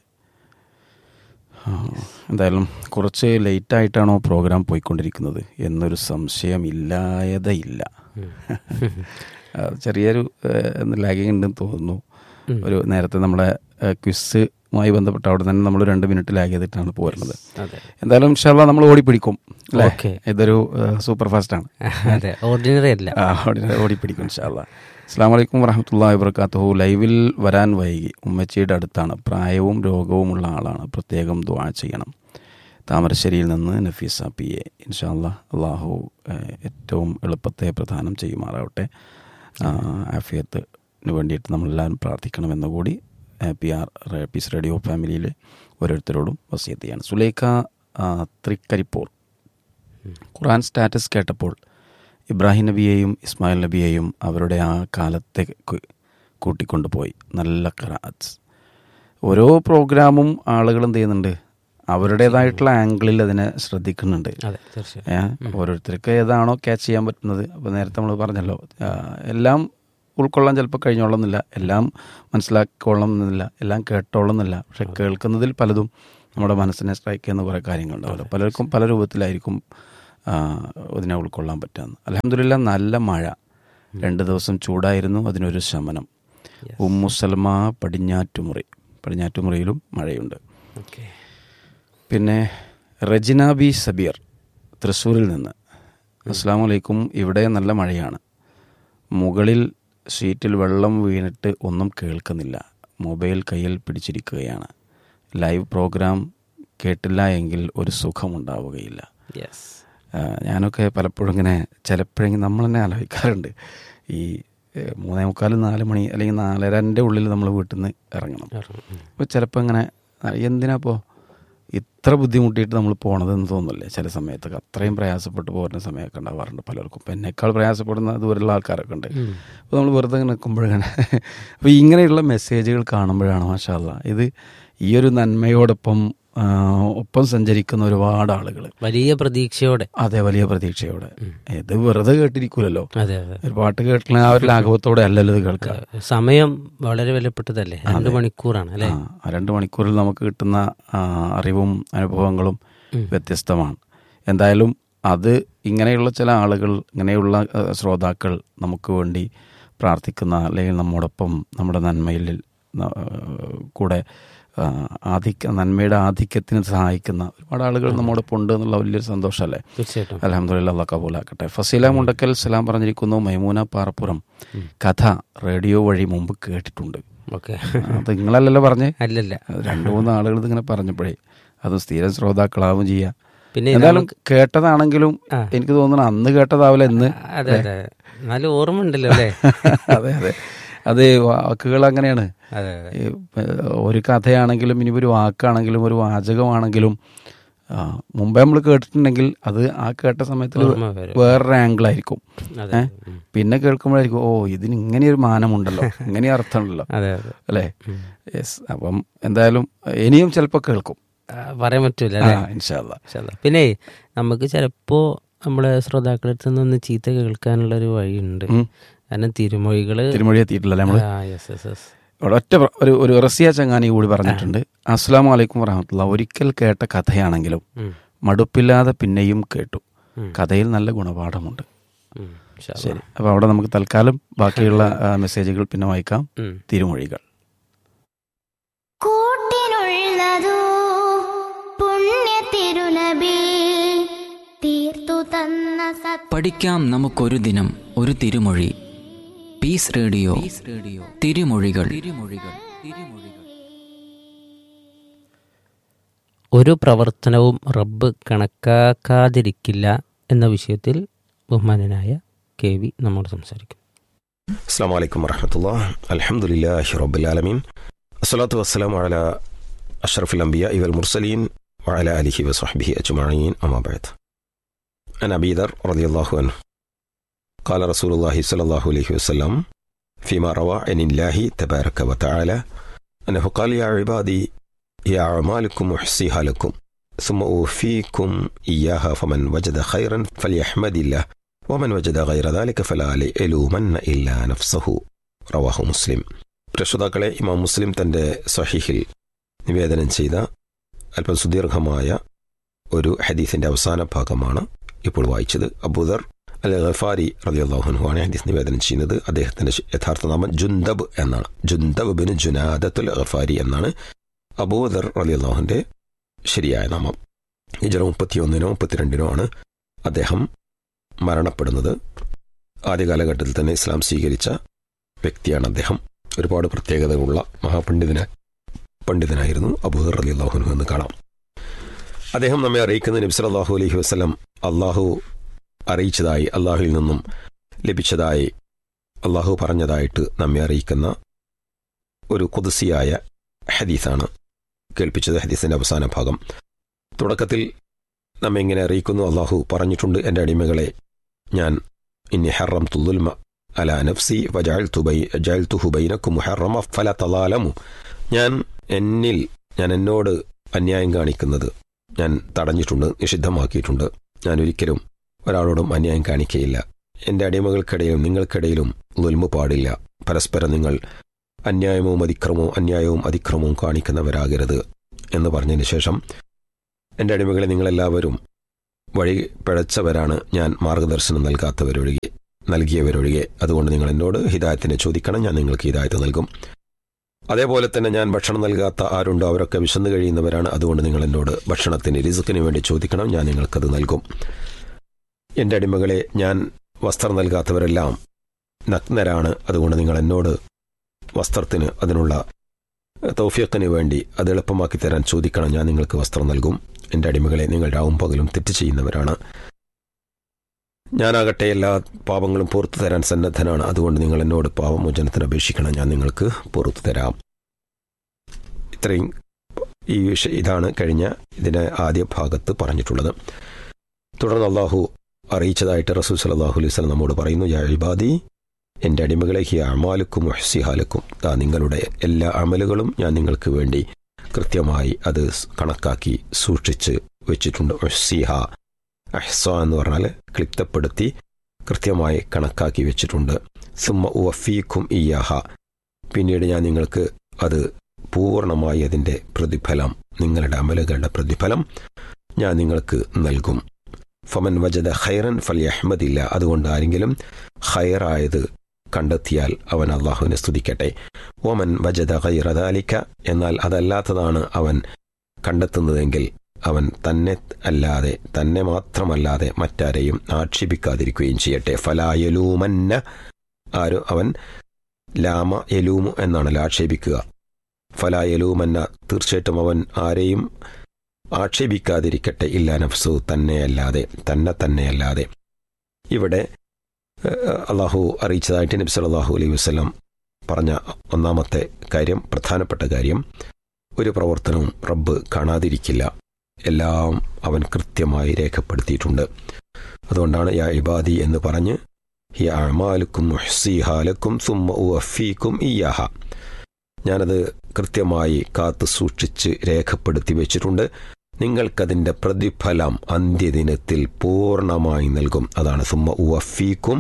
A: ആ, എന്തായാലും കുറച്ച് ലേറ്റായിട്ടാണോ പ്രോഗ്രാം പോയിക്കൊണ്ടിരിക്കുന്നത് എന്നൊരു സംശയം ഇല്ലായതയില്ല ആ, ചെറിയൊരു ലാഗിങ് ഉണ്ടെന്ന് തോന്നുന്നു ഒരു നേരത്തെ നമ്മുടെ ക്വിസുമായി ബന്ധപ്പെട്ട് അവിടെ തന്നെ നമ്മൾ രണ്ട് മിനിറ്റ് ലാഗ് ചെയ്തിട്ടാണ് പോരുന്നത്
B: അതെ
A: എന്തായാലും ഇൻഷാല്ല നമ്മൾ ഓടിപ്പിടിക്കും അല്ലേ
B: Okay.
A: ഇതൊരു സൂപ്പർ ഫാസ്റ്റ് ആണ്
B: അതെ ഓർഡിനറി അല്ല
A: ആ, ഓടി- ഓടിപ്പിടിക്കും ഇൻഷാല്ല അസ്സാം വലൈക്കും വറഹമത്തല്ലാ വബർക്കാത്തുഹു ലൈവിൽ വരാൻ വൈകി ഉമ്മച്ചിയുടെ അടുത്താണ് പ്രായവും രോഗവുമുള്ള ആളാണ് പ്രത്യേകം ദുആ ചെയ്യണം താമരശ്ശേരിയിൽ നിന്ന് നഫീസ പി എ ഇൻഷാല്ല അള്ളാഹു ഏഹ്, ഏറ്റവും എളുപ്പത്തെ പ്രദാനം ചെയ്യുമാറാവട്ടെ ആ, ആഫിയത്തിന് വേണ്ടിയിട്ട് നമ്മളെല്ലാവരും പ്രാർത്ഥിക്കണമെന്ന് കൂടി ഏഹ്, പി ആർ റേ- പീസ് റേഡിയോ ഫാമിലിയിലെ ഓരോരുത്തരോടും വസിയത്ത് ചെയ്യാണ് സുലൈഖ ആ, തൃക്കരിപ്പൂർ ഖുറാൻ സ്റ്റാറ്റസ് കേട്ടപ്പോൾ ഇബ്രാഹിം നബിയെയും ഇസ്മായിൽ നബിയെയും അവരുടെ ആ കാലത്തെ കു- കൂട്ടിക്കൊണ്ടുപോയി നല്ല ഖറാത്ത് ഓരോ പ്രോഗ്രാമും ആളുകൾ എന്ത് ചെയ്യുന്നുണ്ട് അവരുടേതായിട്ടുള്ള ആംഗിളിൽ അതിനെ ശ്രദ്ധിക്കുന്നുണ്ട്
B: അതെ തീർച്ചയായും
A: ഏ, ഓരോരുത്തർക്ക് ഏതാണോ ക്യാച്ച് ചെയ്യാൻ പറ്റുന്നത് അപ്പോൾ നേരത്തെ നമ്മൾ പറഞ്ഞല്ലോ ആ, എല്ലാം ഉൾക്കൊള്ളാൻ ചിലപ്പോൾ കഴിഞ്ഞോളുന്നില്ല എല്ലാം മനസ്സിലാക്കിക്കൊള്ളുന്നില്ല എല്ലാം കേട്ടോളുന്നില്ല പക്ഷെ കേൾക്കുന്നതിൽ പലതും നമ്മുടെ മനസ്സിനെ സ്ട്രൈക്ക് ചെയ്യുന്ന കുറേ കാര്യങ്ങളുണ്ടാവുമല്ലോ പലർക്കും പല രൂപത്തിലായിരിക്കും ആ, ഇതിനെ ഉൾക്കൊള്ളാൻ പറ്റുന്നത് അലഹമില്ല നല്ല മഴ രണ്ട് ദിവസം ചൂടായിരുന്നു അതിനൊരു ശമനം ഉമ്മു സൽമ പടിഞ്ഞാറ്റുമുറി പടിഞ്ഞാറ്റുമുറിയിലും മഴയുണ്ട്
B: ഓക്കെ
A: പിന്നെ റജിന ബി സബീർ തൃശ്ശൂരിൽ നിന്ന് അസ്സാം വലൈക്കും ഇവിടെ നല്ല മഴയാണ് മുകളിൽ ഷീറ്റിൽ വെള്ളം വീണിട്ട് ഒന്നും കേൾക്കുന്നില്ല മൊബൈൽ കയ്യിൽ പിടിച്ചിരിക്കുകയാണ് ലൈവ് പ്രോഗ്രാം കേട്ടില്ല എങ്കിൽ ഒരു സുഖമുണ്ടാവുകയില്ല
B: യെസ്
A: ആ, ഞാനൊക്കെ പലപ്പോഴും ഇങ്ങനെ ചിലപ്പോഴെങ്കിലും നമ്മൾ തന്നെ ആലോചിക്കാറുണ്ട് ഈ ഏ, മൂന്നേ മുക്കാൽ നാല് മണി അല്ലെങ്കിൽ നാലരൻ്റെ ഉള്ളിൽ നമ്മൾ വീട്ടിൽ നിന്ന് ഇറങ്ങണം അപ്പോൾ ചിലപ്പോൾ ഇങ്ങനെ ആ, എന്തിനാ ഇപ്പോൾ ഇത്ര ബുദ്ധിമുട്ടിയിട്ട് നമ്മൾ പോണതെന്ന് തോന്നില്ലേ ചില സമയത്തൊക്കെ അത്രയും പ്രയാസപ്പെട്ട് പോകുന്ന സമയമൊക്കെ ഉണ്ടാവാറുണ്ട് പലർക്കും ഇപ്പം എന്നെക്കാൾ പ്രയാസപ്പെടുന്ന ദൂരമുള്ള ആൾക്കാരൊക്കെ ഉണ്ട് അപ്പോൾ നമ്മൾ വെറുതെ ഇങ്ങനെ നിൽക്കുമ്പോഴിങ്ങനെ അപ്പോൾ ഇങ്ങനെയുള്ള മെസ്സേജുകൾ കാണുമ്പോഴാണ് മാഷാല്ല ഇത് ഈ ഒരു നന്മയോടൊപ്പം ആ, ഒപ്പം സഞ്ചരിക്കുന്ന ഒരുപാട് ആളുകൾ
B: വലിയ പ്രതീക്ഷയോടെ
A: അതെ വലിയ പ്രതീക്ഷയോടെ ഇത് വെറുതെ കേട്ടിരിക്കൂലല്ലോ
B: അതെ അതെ
A: ഒരു പാട്ട് കേട്ടുള്ള ആ ഒരു ലാഘവത്തോടെ അല്ലല്ലോ ഇത് കേൾക്കുക
B: സമയം വളരെ വിലപ്പെട്ടതല്ലേ രണ്ട് മണിക്കൂറാണ് അല്ലേ
A: ആ, ആ രണ്ട് മണിക്കൂറിൽ നമുക്ക് കിട്ടുന്ന ആ, അറിവും അനുഭവങ്ങളും വ്യത്യസ്തമാണ് എന്തായാലും അത് ഇങ്ങനെയുള്ള ചില ആളുകൾ ഇങ്ങനെയുള്ള ആ, ശ്രോതാക്കൾ നമുക്ക് വേണ്ടി പ്രാർത്ഥിക്കുന്ന അല്ലെങ്കിൽ നമ്മോടൊപ്പം നമ്മുടെ നന്മയിൽ ന- കൂടെ ആ, ആധിക്യ നന്മയുടെ ആധിക്യത്തിന് സഹായിക്കുന്ന ഒരുപാട് ആളുകൾ നമ്മോടൊപ്പം ഉണ്ട് എന്നുള്ള വലിയൊരു സന്തോഷമല്ലേ
B: തീർച്ചയായിട്ടും
A: അലഹമുല്ല അള്ളാഹ് കബൂലാക്കട്ടെ ഫസീല മുണ്ടക്കൽ സലാം പറഞ്ഞിരിക്കുന്നു മൈമൂന പാറപ്പുറം കഥ റേഡിയോ വഴി മുമ്പ് കേട്ടിട്ടുണ്ട്
B: ഓക്കെ
A: അത് നിങ്ങളല്ലല്ലോ പറഞ്ഞേ
B: അല്ലല്ല
A: അത് രണ്ടു മൂന്ന് ആളുകൾ ഇതിങ്ങനെ പറഞ്ഞപ്പോഴേ അത് സ്ഥിരം ശ്രോതാക്കളാവും ചെയ്യാം
B: പിന്നെ
A: എന്തായാലും കേട്ടതാണെങ്കിലും
B: ആ.
A: എനിക്ക് തോന്നുന്നു അന്ന് കേട്ടതാവില്ല ഇന്ന്
B: അതെ അതെ നല്ല ഓർമ്മ ഉണ്ടല്ലോ അല്ലേ
A: അതെ അതെ അത് വാക്കുകൾ അങ്ങനെയാണ്
B: അതെ അതെ
A: ഈ, ഏഹ്, ഒരു കഥയാണെങ്കിലും ഇനി ഒരു വാക്കാണെങ്കിലും ഒരു വാചകമാണെങ്കിലും ആ, മുമ്പേ നമ്മൾ കേട്ടിട്ടുണ്ടെങ്കിൽ അത് ആ കേട്ട സമയത്തിൽ
B: ഓർമ്മ വരും.
A: വേറൊരു ആംഗിൾ ആയിരിക്കും
B: അതെ
A: ഏഹ്? പിന്നെ കേൾക്കുമ്പോഴായിരിക്കും ഓ ഇതിന് ഇങ്ങനെ ഒരു മാനമുണ്ടല്ലോ ഇങ്ങനെ അർത്ഥമുണ്ടല്ലോ
B: അതെ അതെ
A: അല്ലേ യെസ് അപ്പം എന്തായാലും ഇനിയും ചിലപ്പോൾ കേൾക്കും
B: ആ, പറയാൻ പറ്റൂല
A: ആ
B: അല്ലേ
A: ഇൻഷാല്ല
B: ഇൻഷാല്ലാ. പിന്നെ നമുക്ക് ചിലപ്പോ നമ്മളെ ശ്രോതാക്കളുടെ അടുത്ത് നിന്ന് ചീത്ത കേൾക്കാനുള്ള ഒരു വഴിയുണ്ട്
A: ഉം.
B: കാരണം തിരുമൊഴികള്
A: തിരുമൊഴി എത്തിയിട്ടില്ല നമ്മൾ
B: ആ, yes, yes, yes.
A: ഇവിടെ ഒറ്റ പ്ര- ഒരു ഒരു റസിയ ചങ്ങാനി കൂടി പറഞ്ഞിട്ടുണ്ട് അസ്സാം വലൈക്കും വറഹമത്തുള്ള ഒരിക്കൽ കേട്ട കഥയാണെങ്കിലും
B: ഉം,
A: മടുപ്പില്ലാതെ പിന്നെയും കേട്ടു
B: ഉം.
A: കഥയിൽ നല്ല ഗുണപാഠമുണ്ട്
B: ഉം, ഇൻഷാല്ലാ.
A: ശരി അപ്പോൾ അവിടെ നമുക്ക് തൽക്കാലം ബാക്കിയുള്ള ആ, മെസ്സേജുകൾ പിന്നെ വായിക്കാം
B: ഉം.
A: തിരുമൊഴികൾ
E: കൂട്ടിനുള്ളതോ പുണ്യ തിരുനബി തീർത്തു തന്ന സത്
F: പഠിക്കാം നമുക്കൊരു ദിനം ഒരു തിരുമൊഴി പീസ് റേഡിയോ റേഡിയോ തിരുമൊഴികൾ തിരുമൊഴികൾ തിരുമൊഴികൾ
B: ഒരു പ്രവർത്തനവും റബ്ബ് കണക്കാക്കാതിരിക്കില്ല എന്ന വിഷയത്തിൽ ബഹുമാനനായ കെ വി നമ്മോട് സംസാരിക്കും
G: السلام عليكم ورحمة الله الحمد لله رب العالمين الصلاة والسلام على أشرف الأنبياء والمرسلين وعلى آله وصحبه أجمعين أما بعد عن أبي ذر رضي الله عنه قال رسول الله صلى الله عليه وسلم فيما روى عن الله تبارك وتعالى أنه قال يا عبادي يا أعمالكم أحصيها لكم ثم أوفيكم إياها فمن وجد خيرا فليحمد الله ومن وجد غير ذلك فلا يلومن إلا نفسه റവാഹു മുസ്ലിം രക്ഷിതാക്കളെ ഇമാം മുസ്ലിം തൻ്റെ സഹീഹിൽ നിവേദനം ചെയ്ത അല്പം സുദീർഘമായ ഒരു ഹദീസിൻ്റെ അവസാന ഭാഗമാണ് ഇപ്പോൾ വായിച്ചത് അബൂദർ അൽ ഗഫാരി റലിയാഹുനു ആണ് ഹദീസ് നിവേദനം ചെയ്യുന്നത് അദ്ദേഹത്തിൻ്റെ യഥാർത്ഥ നാമം ജുന്തബ് എന്നാണ് ജുന്തബ് ബിൻ ജുനാദത്തുൽ ഗഫാരി എന്നാണ് അബൂദർ റലിയാഹുവിൻ്റെ ശരിയായ നാമം ഹിജറ മുപ്പത്തിയൊന്നിനോ മുപ്പത്തിരണ്ടിനോ ആണ് അദ്ദേഹം മരണപ്പെടുന്നത് ആദ്യ കാലഘട്ടത്തിൽ തന്നെ ഇസ്ലാം സ്വീകരിച്ച വ്യക്തിയാണ് അദ്ദേഹം ഒരുപാട് പ്രത്യേകതകളുള്ള മഹാപണ്ഡിതന പണ്ഡിതനായിരുന്നു അബൂദർ അലി അള്ളാഹുനു എന്ന് കാണാം അദ്ദേഹം നമ്മെ അറിയിക്കുന്ന നബി സല്ലല്ലാഹു അലൈഹി വസല്ലം അള്ളാഹു അറിയിച്ചതായി അള്ളാഹുവിൽ നിന്നും ലഭിച്ചതായി അള്ളാഹു പറഞ്ഞതായിട്ട് നമ്മെ അറിയിക്കുന്ന ഒരു കുതിസിയായ ഹദീസാണ് കേൾപ്പിച്ചത് ഹദീസിന്റെ അവസാന ഭാഗം തുടക്കത്തിൽ നമ്മെ ഇങ്ങനെ അറിയിക്കുന്നു അള്ളാഹു പറഞ്ഞിട്ടുണ്ട് എൻ്റെ അടിമകളെ ഞാൻ ഇന്നി ഹറം തുൽമ അല നഫ്സി വജാൽത്തുഹു ബൈനക്കും മുഹറമ ഫല തലാലമു ഞാൻ എന്നിൽ ഞാൻ എന്നോട് അന്യായം കാണിക്കുന്നത് ഞാൻ തടഞ്ഞിട്ടുണ്ട് നിഷിദ്ധമാക്കിയിട്ടുണ്ട് ഞാൻ ഒരിക്കലും ഒരാളോടും അന്യായം കാണിക്കുകയില്ല എൻ്റെ അടിമകൾക്കിടയിലും നിങ്ങൾക്കിടയിലും ലുൽമു പാടില്ല പരസ്പരം നിങ്ങൾ അന്യായമവും അതിക്രമവും അന്യായവും അതിക്രമവും കാണിക്കുന്നവരാകരുത് എന്ന് പറഞ്ഞതിന് ശേഷം എൻ്റെ അടിമകളെ നിങ്ങളെല്ലാവരും വഴി പിഴച്ചവരാണ് ഞാൻ മാർഗദർശനം നൽകാത്തവരൊഴികെ നൽകിയവരൊഴികെ അതുകൊണ്ട് നിങ്ങൾ എന്നോട് ഹിദായത്തിനെ ചോദിക്കണം ഞാൻ നിങ്ങൾക്ക് ഹിദായത്ത് നൽകും അതേപോലെ തന്നെ ഞാൻ ഭക്ഷണം നൽകാത്ത ആരുണ്ടോ അവരൊക്കെ വിശന്നു കഴിയുന്നവരാണ് അതുകൊണ്ട് നിങ്ങൾ എന്നോട് ഭക്ഷണത്തിന് റിസുക്കിന് വേണ്ടി ചോദിക്കണം ഞാൻ നിങ്ങൾക്കത് നൽകും എൻ്റെ അടിമകളെ ഞാൻ വസ്ത്രം നൽകാത്തവരെല്ലാം നഗ്നരാണ് അതുകൊണ്ട് നിങ്ങൾ എന്നോട് വസ്ത്രത്തിന് അതിനുള്ള തൗഫിയക്കിന് വേണ്ടി അത് എളുപ്പമാക്കി തരാൻ ചോദിക്കണം ഞാൻ നിങ്ങൾക്ക് വസ്ത്രം നൽകും എൻ്റെ അടിമകളെ നിങ്ങൾ രാവും പകലും തെറ്റ് ചെയ്യുന്നവരാണ് ഞാനാകട്ടെ എല്ലാ പാപങ്ങളും പുറത്തു തരാൻ സന്നദ്ധനാണ് അതുകൊണ്ട് നിങ്ങൾ എന്നോട് പാപമോചനത്തിന് അപേക്ഷിക്കണം ഞാൻ നിങ്ങൾക്ക് പുറത്തു തരാം ഇത്രയും ഈ വിഷയം ഇതാണ് കഴിഞ്ഞ ഇതിൻ്റെ ആദ്യ ഭാഗത്ത് പറഞ്ഞിട്ടുള്ളത് തുടർന്ന് അള്ളാഹു അറിയിച്ചതായിട്ട് റസൂൽ സലാഹു അലൈഹി സ്വലം നമ്മോട് പറയുന്നു യാ ഇബാദി എൻ്റെ അടിമകളെ ഹി അമാലുക്കും ഹസിഹാലക്കും ആ നിങ്ങളുടെ എല്ലാ അമലുകളും ഞാൻ നിങ്ങൾക്ക് വേണ്ടി കൃത്യമായി അത് കണക്കാക്കി സൂക്ഷിച്ച് വെച്ചിട്ടുണ്ട് ഹസിഹ അഹ്സ എന്ന് പറഞ്ഞാൽ ക്ലിപ്തപ്പെടുത്തി കൃത്യമായി കണക്കാക്കി വെച്ചിട്ടുണ്ട് സുമ്മ ഉവഫീഖും ഇയാഹ പിന്നീട് ഞാൻ നിങ്ങൾക്ക് അത് പൂർണ്ണമായി അതിൻ്റെ പ്രതിഫലം നിങ്ങളുടെ അമലുകളുടെ പ്രതിഫലം ഞാൻ നിങ്ങൾക്ക് നൽകും ഫമൻ വജദ ഖൈറൻ ഫൽ അഹമ്മദില്ല അതുകൊണ്ട് ആരെങ്കിലും ഖൈറായത് കണ്ടെത്തിയാൽ അവൻ അള്ളാഹുവിനെ സ്തുതിക്കട്ടെ ഓമൻ വജദ ഖൈറദാലിക്ക എന്നാൽ അതല്ലാത്തതാണ് അവൻ കണ്ടെത്തുന്നതെങ്കിൽ അവൻ തന്നെ അല്ലാതെ തന്നെ മാത്രമല്ലാതെ മറ്റാരെയും ആക്ഷേപിക്കാതിരിക്കുകയും ചെയ്യട്ടെ ഫലായലൂമന്ന ആരും അവൻ ലാമ യലൂമു എന്നാണല്ലോ ആക്ഷേപിക്കുക ഫലായലൂമന്ന തീർച്ചയായിട്ടും അവൻ ആരെയും ആക്ഷേപിക്കാതിരിക്കട്ടെ ഇല്ല നഫ്സു തന്നെയല്ലാതെ തന്നെ തന്നെയല്ലാതെ ഇവിടെ അള്ളാഹു അറിയിച്ചതായിട്ട് നബി സല്ലല്ലാഹു അലൈഹി വസല്ലം പറഞ്ഞ ഒന്നാമത്തെ കാര്യം പ്രധാനപ്പെട്ട കാര്യം ഒരു പ്രവർത്തനവും റബ്ബ് കാണാതിരിക്കില്ല എല്ലാം അവൻ കൃത്യമായി രേഖപ്പെടുത്തിയിട്ടുണ്ട് അതുകൊണ്ടാണ് യാ ഇബാദി എന്ന് പറഞ്ഞ് ഹി അമാലുക്കും മുഹ്സിഹാലക്കും സുമ്മ ഉഫീക്കും ഇയാഹ ഞാനത് കൃത്യമായി കാത്തു സൂക്ഷിച്ച് രേഖപ്പെടുത്തി വെച്ചിട്ടുണ്ട് നിങ്ങൾക്കതിൻ്റെ പ്രതിഫലം അന്ത്യദിനത്തിൽ പൂർണ്ണമായി നൽകും അതാണ് സുമ്മ ഉവഫീക്കും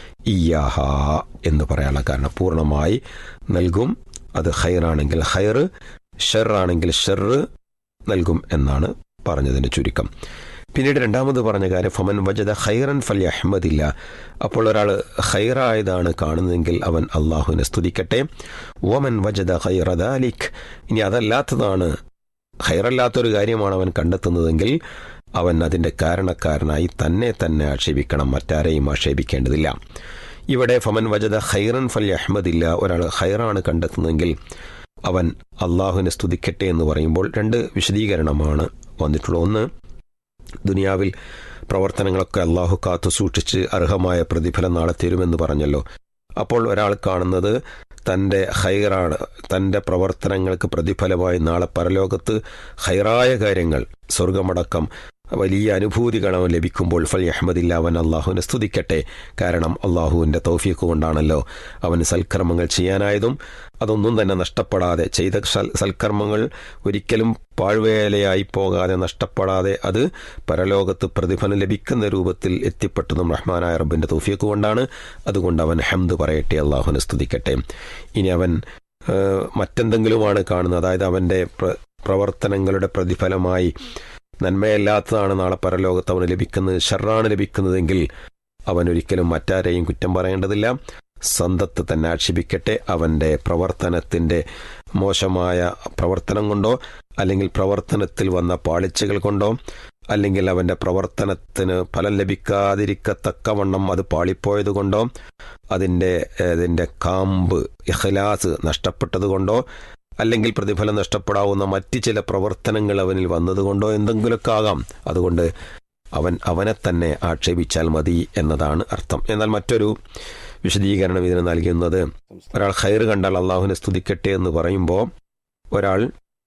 G: ഇയാഹ എന്ന് പറയാനുള്ള കാരണം പൂർണ്ണമായി നൽകും അത് ഹൈറാണെങ്കിൽ ഹൈർ ഷെറാണെങ്കിൽ ഷെർ നൽകും എന്നാണ് പറഞ്ഞതിൻ്റെ ചുരുക്കം പിന്നീട് രണ്ടാമത് പറഞ്ഞ കാര്യം ഫമൻ വജദ ഖൈറൻ ഫലി അഹമ്മദില്ല അപ്പോൾ ഒരാൾ ഖൈറായതാണ് കാണുന്നതെങ്കിൽ അവൻ അള്ളാഹുവിനെ സ്തുതിക്കട്ടെ ഓമൻ വജദ ഖൈറദാലിഖ് ഇനി അതല്ലാത്തതാണ് ഖൈറല്ലാത്തൊരു കാര്യമാണ് അവൻ കണ്ടെത്തുന്നതെങ്കിൽ അവൻ അതിൻ്റെ കാരണക്കാരനായി തന്നെ തന്നെ ആക്ഷേപിക്കണം മറ്റാരെയും ആക്ഷേപിക്കേണ്ടതില്ല ഇവിടെ ഫമൻ വജദ ഖൈറൻ ഫലി അഹമ്മദില്ല ഒരാൾ ഖൈറാണ് കണ്ടെത്തുന്നതെങ്കിൽ അവൻ അള്ളാഹുവിനെ സ്തുതിക്കട്ടെ എന്ന് പറയുമ്പോൾ രണ്ട് വിശദീകരണമാണ് വന്നിട്ടുള്ളത് ഒന്ന് ദുനിയാവിൽ പ്രവർത്തനങ്ങളൊക്കെ അള്ളാഹു കാത്തു സൂക്ഷിച്ച് അർഹമായ പ്രതിഫലം നാളെ തരുമെന്ന് പറഞ്ഞല്ലോ അപ്പോൾ ഒരാൾ കാണുന്നത് തൻ്റെ ഹൈറാണ് തൻ്റെ പ്രവർത്തനങ്ങൾക്ക് പ്രതിഫലമായി നാളെ പരലോകത്ത് ഹൈറായ കാര്യങ്ങൾ സ്വർഗമടക്കം വലിയ അനുഭൂതികൾ അവൻ ലഭിക്കുമ്പോൾ ഫൽ അഹമ്മദില്ല അവൻ അള്ളാഹുവിനെ സ്തുതിക്കട്ടെ കാരണം അള്ളാഹുവിൻ്റെ തൗഫീഖ് കൊണ്ടാണല്ലോ അവന് സൽക്കർമ്മങ്ങൾ ചെയ്യാനായതും അതൊന്നും തന്നെ നഷ്ടപ്പെടാതെ ചെയ്ത സൽക്കർമ്മങ്ങൾ ഒരിക്കലും പാഴ്വേലയായി പോകാതെ നഷ്ടപ്പെടാതെ അത് പരലോകത്ത് പ്രതിഫലം ലഭിക്കുന്ന രൂപത്തിൽ എത്തിപ്പെട്ടതും റഹ്മാനായ റബ്ബിൻ്റെ തൗഫീഖ് കൊണ്ടാണ് അതുകൊണ്ട് അവൻ ഹംദ് പറയട്ടെ അള്ളാഹുവിനെ സ്തുതിക്കട്ടെ ഇനി അവൻ മറ്റെന്തെങ്കിലുമാണ് കാണുന്നത് അതായത് അവൻ്റെ പ്രവർത്തനങ്ങളുടെ പ്രതിഫലമായി നന്മയല്ലാത്തതാണ് നാളെ പരലോകത്ത് അവന് ലഭിക്കുന്നത് ഷർറാണ് ലഭിക്കുന്നതെങ്കിൽ അവൻ ഒരിക്കലും മറ്റാരെയും കുറ്റം പറയേണ്ടതില്ല സ്വന്തത്തെ തന്നെ ആക്ഷേപിക്കട്ടെ അവൻ്റെ പ്രവർത്തനത്തിൻ്റെ മോശമായ പ്രവർത്തനം കൊണ്ടോ അല്ലെങ്കിൽ പ്രവർത്തനത്തിൽ വന്ന പാളിച്ചകൾ കൊണ്ടോ അല്ലെങ്കിൽ അവൻ്റെ പ്രവർത്തനത്തിന് ഫലം ലഭിക്കാതിരിക്കത്തക്കവണ്ണം അത് പാളിപ്പോയത് കൊണ്ടോ അതിൻ്റെ അതിൻ്റെ കാമ്പ് ഇഖ്ലാസ് നഷ്ടപ്പെട്ടത് കൊണ്ടോ അല്ലെങ്കിൽ പ്രതിഫലം നഷ്ടപ്പെടാവുന്ന മറ്റ് ചില പ്രവർത്തനങ്ങൾ അവനിൽ വന്നതുകൊണ്ടോ എന്തെങ്കിലുമൊക്കെ ആകാം അതുകൊണ്ട് അവൻ അവനെ തന്നെ ആക്ഷേപിച്ചാൽ മതി എന്നതാണ് അർത്ഥം എന്നാൽ മറ്റൊരു വിശദീകരണം ഇതിന് നൽകുന്നത് ഒരാൾ ഹൈർ കണ്ടാൽ അള്ളാഹുവിനെ സ്തുതിക്കട്ടെ എന്ന് പറയുമ്പോൾ ഒരാൾ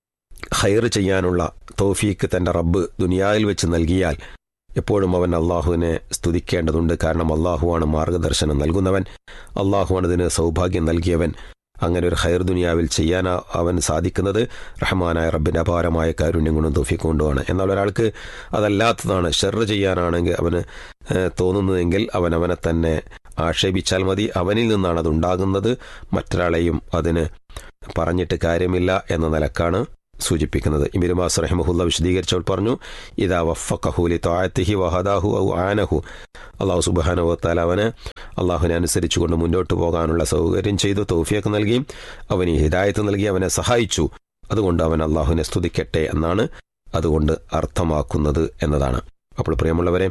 G: ഹൈർ ചെയ്യാനുള്ള തോഫീക്ക് തൻ്റെ റബ്ബ് ദുനിയാവിൽ വെച്ച് നൽകിയാൽ എപ്പോഴും അവൻ അള്ളാഹുവിനെ സ്തുതിക്കേണ്ടതുണ്ട് കാരണം അള്ളാഹുവാണ് മാർഗദർശനം നൽകുന്നവൻ അള്ളാഹുവാണ് ഇതിന് സൗഭാഗ്യം നൽകിയവൻ അങ്ങനെ ഒരു ഹൈർ ദുനിയാവിൽ ചെയ്യാൻ അവൻ സാധിക്കുന്നത് റഹ്മാനായ റബ്ബിൻ്റെ അപാരമായ കാരുണ്യം കൊണ്ടും തോഫിക്ക് കൊണ്ടുമാണ് എന്നാൽ ഒരാൾക്ക് അതല്ലാത്തതാണ് ഷെർ ചെയ്യാനാണെങ്കിൽ അവന് തോന്നുന്നതെങ്കിൽ അവൻ അവനെ തന്നെ ആക്ഷേപിച്ചാൽ മതി അവനിൽ നിന്നാണ് അത് ഉണ്ടാകുന്നത് മറ്റൊരാളെയും അതിന് പറഞ്ഞിട്ട് കാര്യമില്ല എന്ന നിലക്കാണ് സൂചിപ്പിക്കുന്നത് ഇമിരുമാസ് റഹിമഹുല്ല വിശദീകരിച്ചവൾ പറഞ്ഞു ഇതാ വഫഖഹുലി താഴത്തിഹി വഹദാഹു ഔ ആനഹു അള്ളാഹു സുബാനുവത്താൽ അവന് അള്ളാഹുവിനെ അനുസരിച്ചുകൊണ്ട് മുന്നോട്ട് പോകാനുള്ള സൗകര്യം ചെയ്തു തൗഫിയൊക്കെ നൽകി അവന് ഹിദായത്ത് നൽകി അവനെ സഹായിച്ചു അതുകൊണ്ട് അവൻ അള്ളാഹുവിനെ സ്തുതിക്കട്ടെ എന്നാണ് അതുകൊണ്ട് അർത്ഥമാക്കുന്നത് എന്നതാണ് അപ്പോൾ പ്രിയമുള്ളവരെ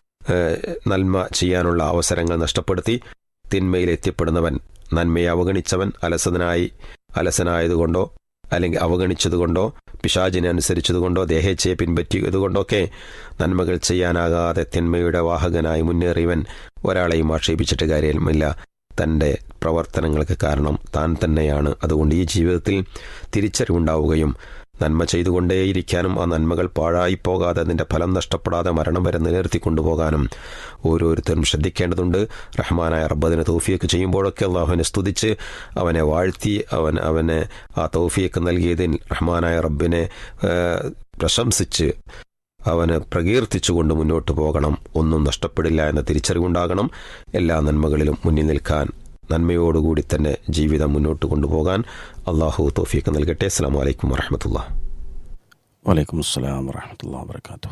G: നന്മ ചെയ്യാനുള്ള അവസരങ്ങൾ നഷ്ടപ്പെടുത്തി തിന്മയിൽ എത്തിപ്പെടുന്നവൻ നന്മയെ അവഗണിച്ചവൻ അലസനായി അലസനായതുകൊണ്ടോ അല്ലെങ്കിൽ അവഗണിച്ചതുകൊണ്ടോ പിശാചിനെ അനുസരിച്ചതുകൊണ്ടോ ദേഹേച്ഛയെ പിൻപറ്റിയതുകൊണ്ടൊക്കെ നന്മകൾ ചെയ്യാനാകാതെ തിന്മയുടെ വാഹകനായി മുന്നേറിയവൻ ഒരാളെയും ആക്ഷേപിച്ചിട്ട് കാര്യമില്ല തൻ്റെ പ്രവർത്തനങ്ങൾക്ക് കാരണം താൻ തന്നെയാണ് അതുകൊണ്ട് ഈ ജീവിതത്തിൽ തിരിച്ചറിവുണ്ടാവുകയും നന്മ ചെയ്തുകൊണ്ടേയിരിക്കാനും ആ നന്മകൾ പാഴായി പോകാതെ അതിൻ്റെ ഫലം നഷ്ടപ്പെടാതെ മരണം വരെ നിലനിർത്തിക്കൊണ്ടുപോകാനും ഓരോരുത്തരും ശ്രദ്ധിക്കേണ്ടതുണ്ട് റഹ്മാനായ റബ്ബദിനെ തൗഫിയൊക്കെ ചെയ്യുമ്പോഴൊക്കെ അള്ളാഹുവിനെ സ്തുതിച്ച് അവനെ വാഴ്ത്തി അവൻ അവനെ ആ തൗഫിയൊക്കെ നൽകിയതിൽ റഹ്മാനായ റബ്ബിനെ ഏഹ്, പ്രശംസിച്ച് അവന് പ്രകീർത്തിച്ചുകൊണ്ട് മുന്നോട്ട് പോകണം ഒന്നും നഷ്ടപ്പെടില്ല എന്ന തിരിച്ചറിവുണ്ടാകണം എല്ലാ നന്മകളിലും മുന്നിൽ നിൽക്കാൻ നന്മയോടുകൂടി തന്നെ ജീവിതം മുന്നോട്ട് കൊണ്ടുപോകാൻ അള്ളാഹു തോഫിയൊക്കെ നൽകട്ടെ അസ്സാം വലൈക്കും വറഹമത്തുള്ള
A: വലൈക്കും അസ്സലാം വറഹമത്തുള്ള വാബർക്കാത്തു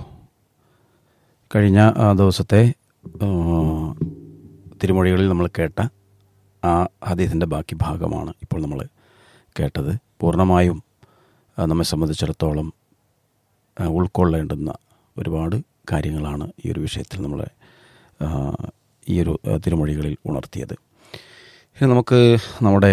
A: കഴിഞ്ഞ ആ ദിവസത്തെ ആ, തിരുമൊഴികളിൽ നമ്മൾ കേട്ട ആ ഹദീസിൻ്റെ ബാക്കി ഭാഗമാണ് ഇപ്പോൾ നമ്മൾ കേട്ടത് പൂർണ്ണമായും ആ, നമ്മെ സംബന്ധിച്ചിടത്തോളം ആ, ഉൾക്കൊള്ളേണ്ടുന്ന ഒരുപാട് കാര്യങ്ങളാണ് ഈ ഒരു വിഷയത്തിൽ നമ്മളെ ആ, ഈ ഒരു ആ, തിരുമൊഴികളിൽ ഉണർത്തിയത് ഇനി നമുക്ക് നമ്മുടെ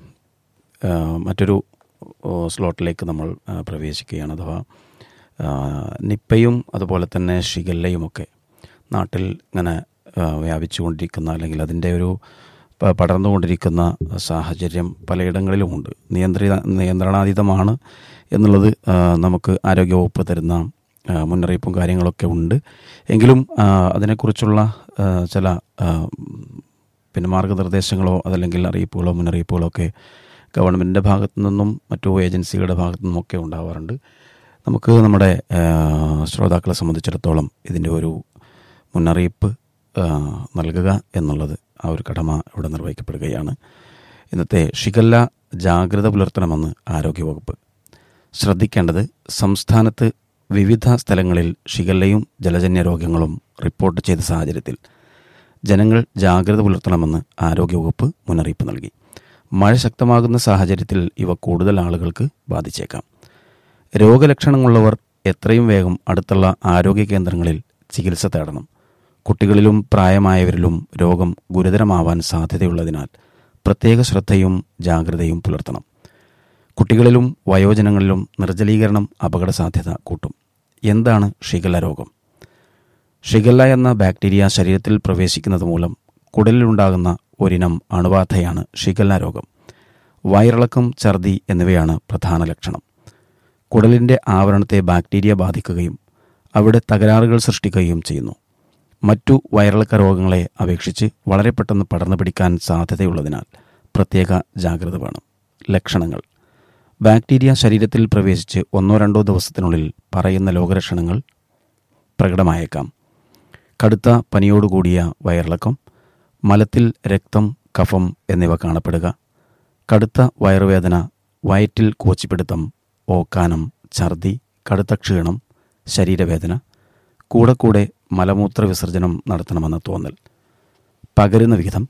A: ആ, മറ്റൊരു ഓ, സ്ലോട്ടിലേക്ക് നമ്മൾ ആ, പ്രവേശിക്കുകയാണ് അഥവാ ആ, നിപ്പയും അതുപോലെ തന്നെ ഷിഗല്ലയുമൊക്കെ നാട്ടിൽ ഇങ്ങനെ ആ, വ്യാപിച്ചുകൊണ്ടിരിക്കുന്ന അല്ലെങ്കിൽ അതിൻ്റെ ഒരു പ- പടർന്നുകൊണ്ടിരിക്കുന്ന സാഹചര്യം പലയിടങ്ങളിലുമുണ്ട് നിയന്ത്രിത നിയന്ത്രണാതീതമാണ് എന്നുള്ളത് ആ, നമുക്ക് ആരോഗ്യവകുപ്പ് തരുന്ന ആ, മുന്നറിയിപ്പും കാര്യങ്ങളൊക്കെ ഉണ്ട് എങ്കിലും ആ, അതിനെക്കുറിച്ചുള്ള ആ, ചില ആ, പിന്നെ മാർഗനിർദ്ദേശങ്ങളോ അതല്ലെങ്കിൽ അറിയിപ്പുകളോ മുന്നറിയിപ്പുകളോ ഒക്കെ ഗവൺമെൻറ്റിൻ്റെ ഭാഗത്തു നിന്നും മറ്റു ഏജൻസികളുടെ ഭാഗത്തു നിന്നുമൊക്കെ ഉണ്ടാവാറുണ്ട് നമുക്ക് നമ്മുടെ ആ, ശ്രോതാക്കളെ സംബന്ധിച്ചിടത്തോളം ഇതിൻ്റെ ഒരു മുന്നറിയിപ്പ് ആ, നൽകുക എന്നുള്ളത് ആ ഒരു കടമ ഇവിടെ നിർവഹിക്കപ്പെടുകയാണ് ഇന്നത്തെ ഷിഗല്ല ജാഗ്രത പുലർത്തണമെന്ന് ആരോഗ്യവകുപ്പ് ശ്രദ്ധിക്കേണ്ടത് സംസ്ഥാനത്ത് വിവിധ സ്ഥലങ്ങളിൽ ഷിഗല്ലയും ജലജന്യ രോഗങ്ങളും റിപ്പോർട്ട് ചെയ്ത സാഹചര്യത്തിൽ ജനങ്ങൾ ജാഗ്രത പുലർത്തണമെന്ന് ആരോഗ്യവകുപ്പ് മുന്നറിയിപ്പ് നൽകി മഴ ശക്തമാകുന്ന സാഹചര്യത്തിൽ ഇവ കൂടുതൽ ആളുകൾക്ക് ബാധിച്ചേക്കാം രോഗലക്ഷണങ്ങളുള്ളവർ എത്രയും വേഗം അടുത്തുള്ള ആരോഗ്യ കേന്ദ്രങ്ങളിൽ ചികിത്സ തേടണം കുട്ടികളിലും പ്രായമായവരിലും രോഗം ഗുരുതരമാവാൻ സാധ്യതയുള്ളതിനാൽ പ്രത്യേക ശ്രദ്ധയും ജാഗ്രതയും പുലർത്തണം കുട്ടികളിലും വയോജനങ്ങളിലും നിർജ്ജലീകരണം അപകട സാധ്യത കൂട്ടും എന്താണ് ഷിഗല്ല രോഗം ഷിഗല്ല എന്ന ബാക്ടീരിയ ശരീരത്തിൽ പ്രവേശിക്കുന്നത് മൂലം കുടലിലുണ്ടാകുന്ന ഒരിനം അണുബാധയാണ് ഷിഗല്ല രോഗം വയറിളക്കം ഛർദി എന്നിവയാണ് പ്രധാന ലക്ഷണം കുടലിൻ്റെ ആവരണത്തെ ബാക്ടീരിയ ബാധിക്കുകയും അവിടെ തകരാറുകൾ സൃഷ്ടിക്കുകയും ചെയ്യുന്നു മറ്റു വയറിളക്ക രോഗങ്ങളെ അപേക്ഷിച്ച് വളരെ പെട്ടെന്ന് പടർന്നു പിടിക്കാൻ സാധ്യതയുള്ളതിനാൽ പ്രത്യേക ജാഗ്രത വേണം ലക്ഷണങ്ങൾ ബാക്ടീരിയ ശരീരത്തിൽ പ്രവേശിച്ച് ഒന്നോ രണ്ടോ ദിവസത്തിനുള്ളിൽ പറയുന്ന രോഗലക്ഷണങ്ങൾ പ്രകടമായേക്കാം കടുത്ത പനിയോടുകൂടിയ വയറിളക്കം മലത്തിൽ രക്തം കഫം എന്നിവ കാണപ്പെടുക കടുത്ത വയറുവേദന വയറ്റിൽ കോച്ചിപ്പിടുത്തം ഓക്കാനം ഛർദി കടുത്ത ക്ഷീണം ശരീരവേദന കൂടെ കൂടെ മലമൂത്ര വിസർജനം നടത്തണമെന്ന തോന്നൽ പകരുന്ന വിധം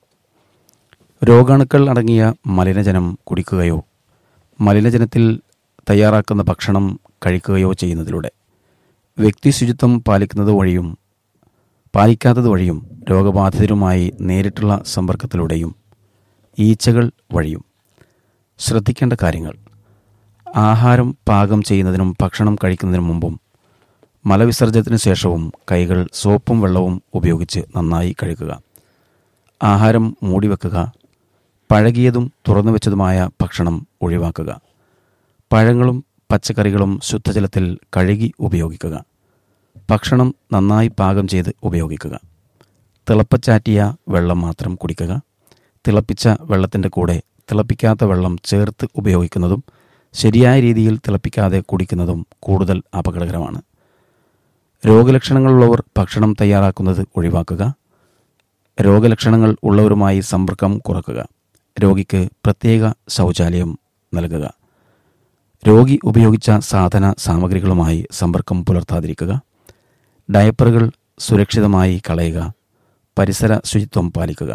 A: രോഗാണുക്കൾ അടങ്ങിയ മലിനജനം കുടിക്കുകയോ മലിനജനത്തിൽ തയ്യാറാക്കുന്ന ഭക്ഷണം കഴിക്കുകയോ ചെയ്യുന്നതിലൂടെ വ്യക്തി ശുചിത്വം പാലിക്കുന്നത് വഴിയും പാലിക്കാത്തത് വഴിയും രോഗബാധിതരുമായി നേരിട്ടുള്ള സമ്പർക്കത്തിലൂടെയും ഈച്ചകൾ വഴിയും ശ്രദ്ധിക്കേണ്ട കാര്യങ്ങൾ ആഹാരം പാകം ചെയ്യുന്നതിനും ഭക്ഷണം കഴിക്കുന്നതിനും മുമ്പും മലവിസർജനത്തിന് ശേഷവും കൈകൾ സോപ്പും വെള്ളവും ഉപയോഗിച്ച് നന്നായി കഴുകുക ആഹാരം മൂടിവെക്കുക പഴകിയതും തുറന്നു വെച്ചതുമായ ഭക്ഷണം ഒഴിവാക്കുക പഴങ്ങളും പച്ചക്കറികളും ശുദ്ധജലത്തിൽ കഴുകി ഉപയോഗിക്കുക ഭക്ഷണം നന്നായി പാകം ചെയ്ത് ഉപയോഗിക്കുക തിളപ്പച്ചാറ്റിയ വെള്ളം മാത്രം കുടിക്കുക തിളപ്പിച്ച വെള്ളത്തിൻ്റെ കൂടെ തിളപ്പിക്കാത്ത വെള്ളം ചേർത്ത് ഉപയോഗിക്കുന്നതും ശരിയായ രീതിയിൽ തിളപ്പിക്കാതെ കുടിക്കുന്നതും കൂടുതൽ അപകടകരമാണ് രോഗലക്ഷണങ്ങളുള്ളവർ ഭക്ഷണം തയ്യാറാക്കുന്നത് ഒഴിവാക്കുക രോഗലക്ഷണങ്ങൾ ഉള്ളവരുമായി സമ്പർക്കം കുറക്കുക രോഗിക്ക് പ്രത്യേക ശൗചാലയം നൽകുക രോഗി ഉപയോഗിച്ച സാധന സാമഗ്രികളുമായി സമ്പർക്കം പുലർത്താതിരിക്കുക ഡയപ്പറുകൾ സുരക്ഷിതമായി കളയുക പരിസര ശുചിത്വം പാലിക്കുക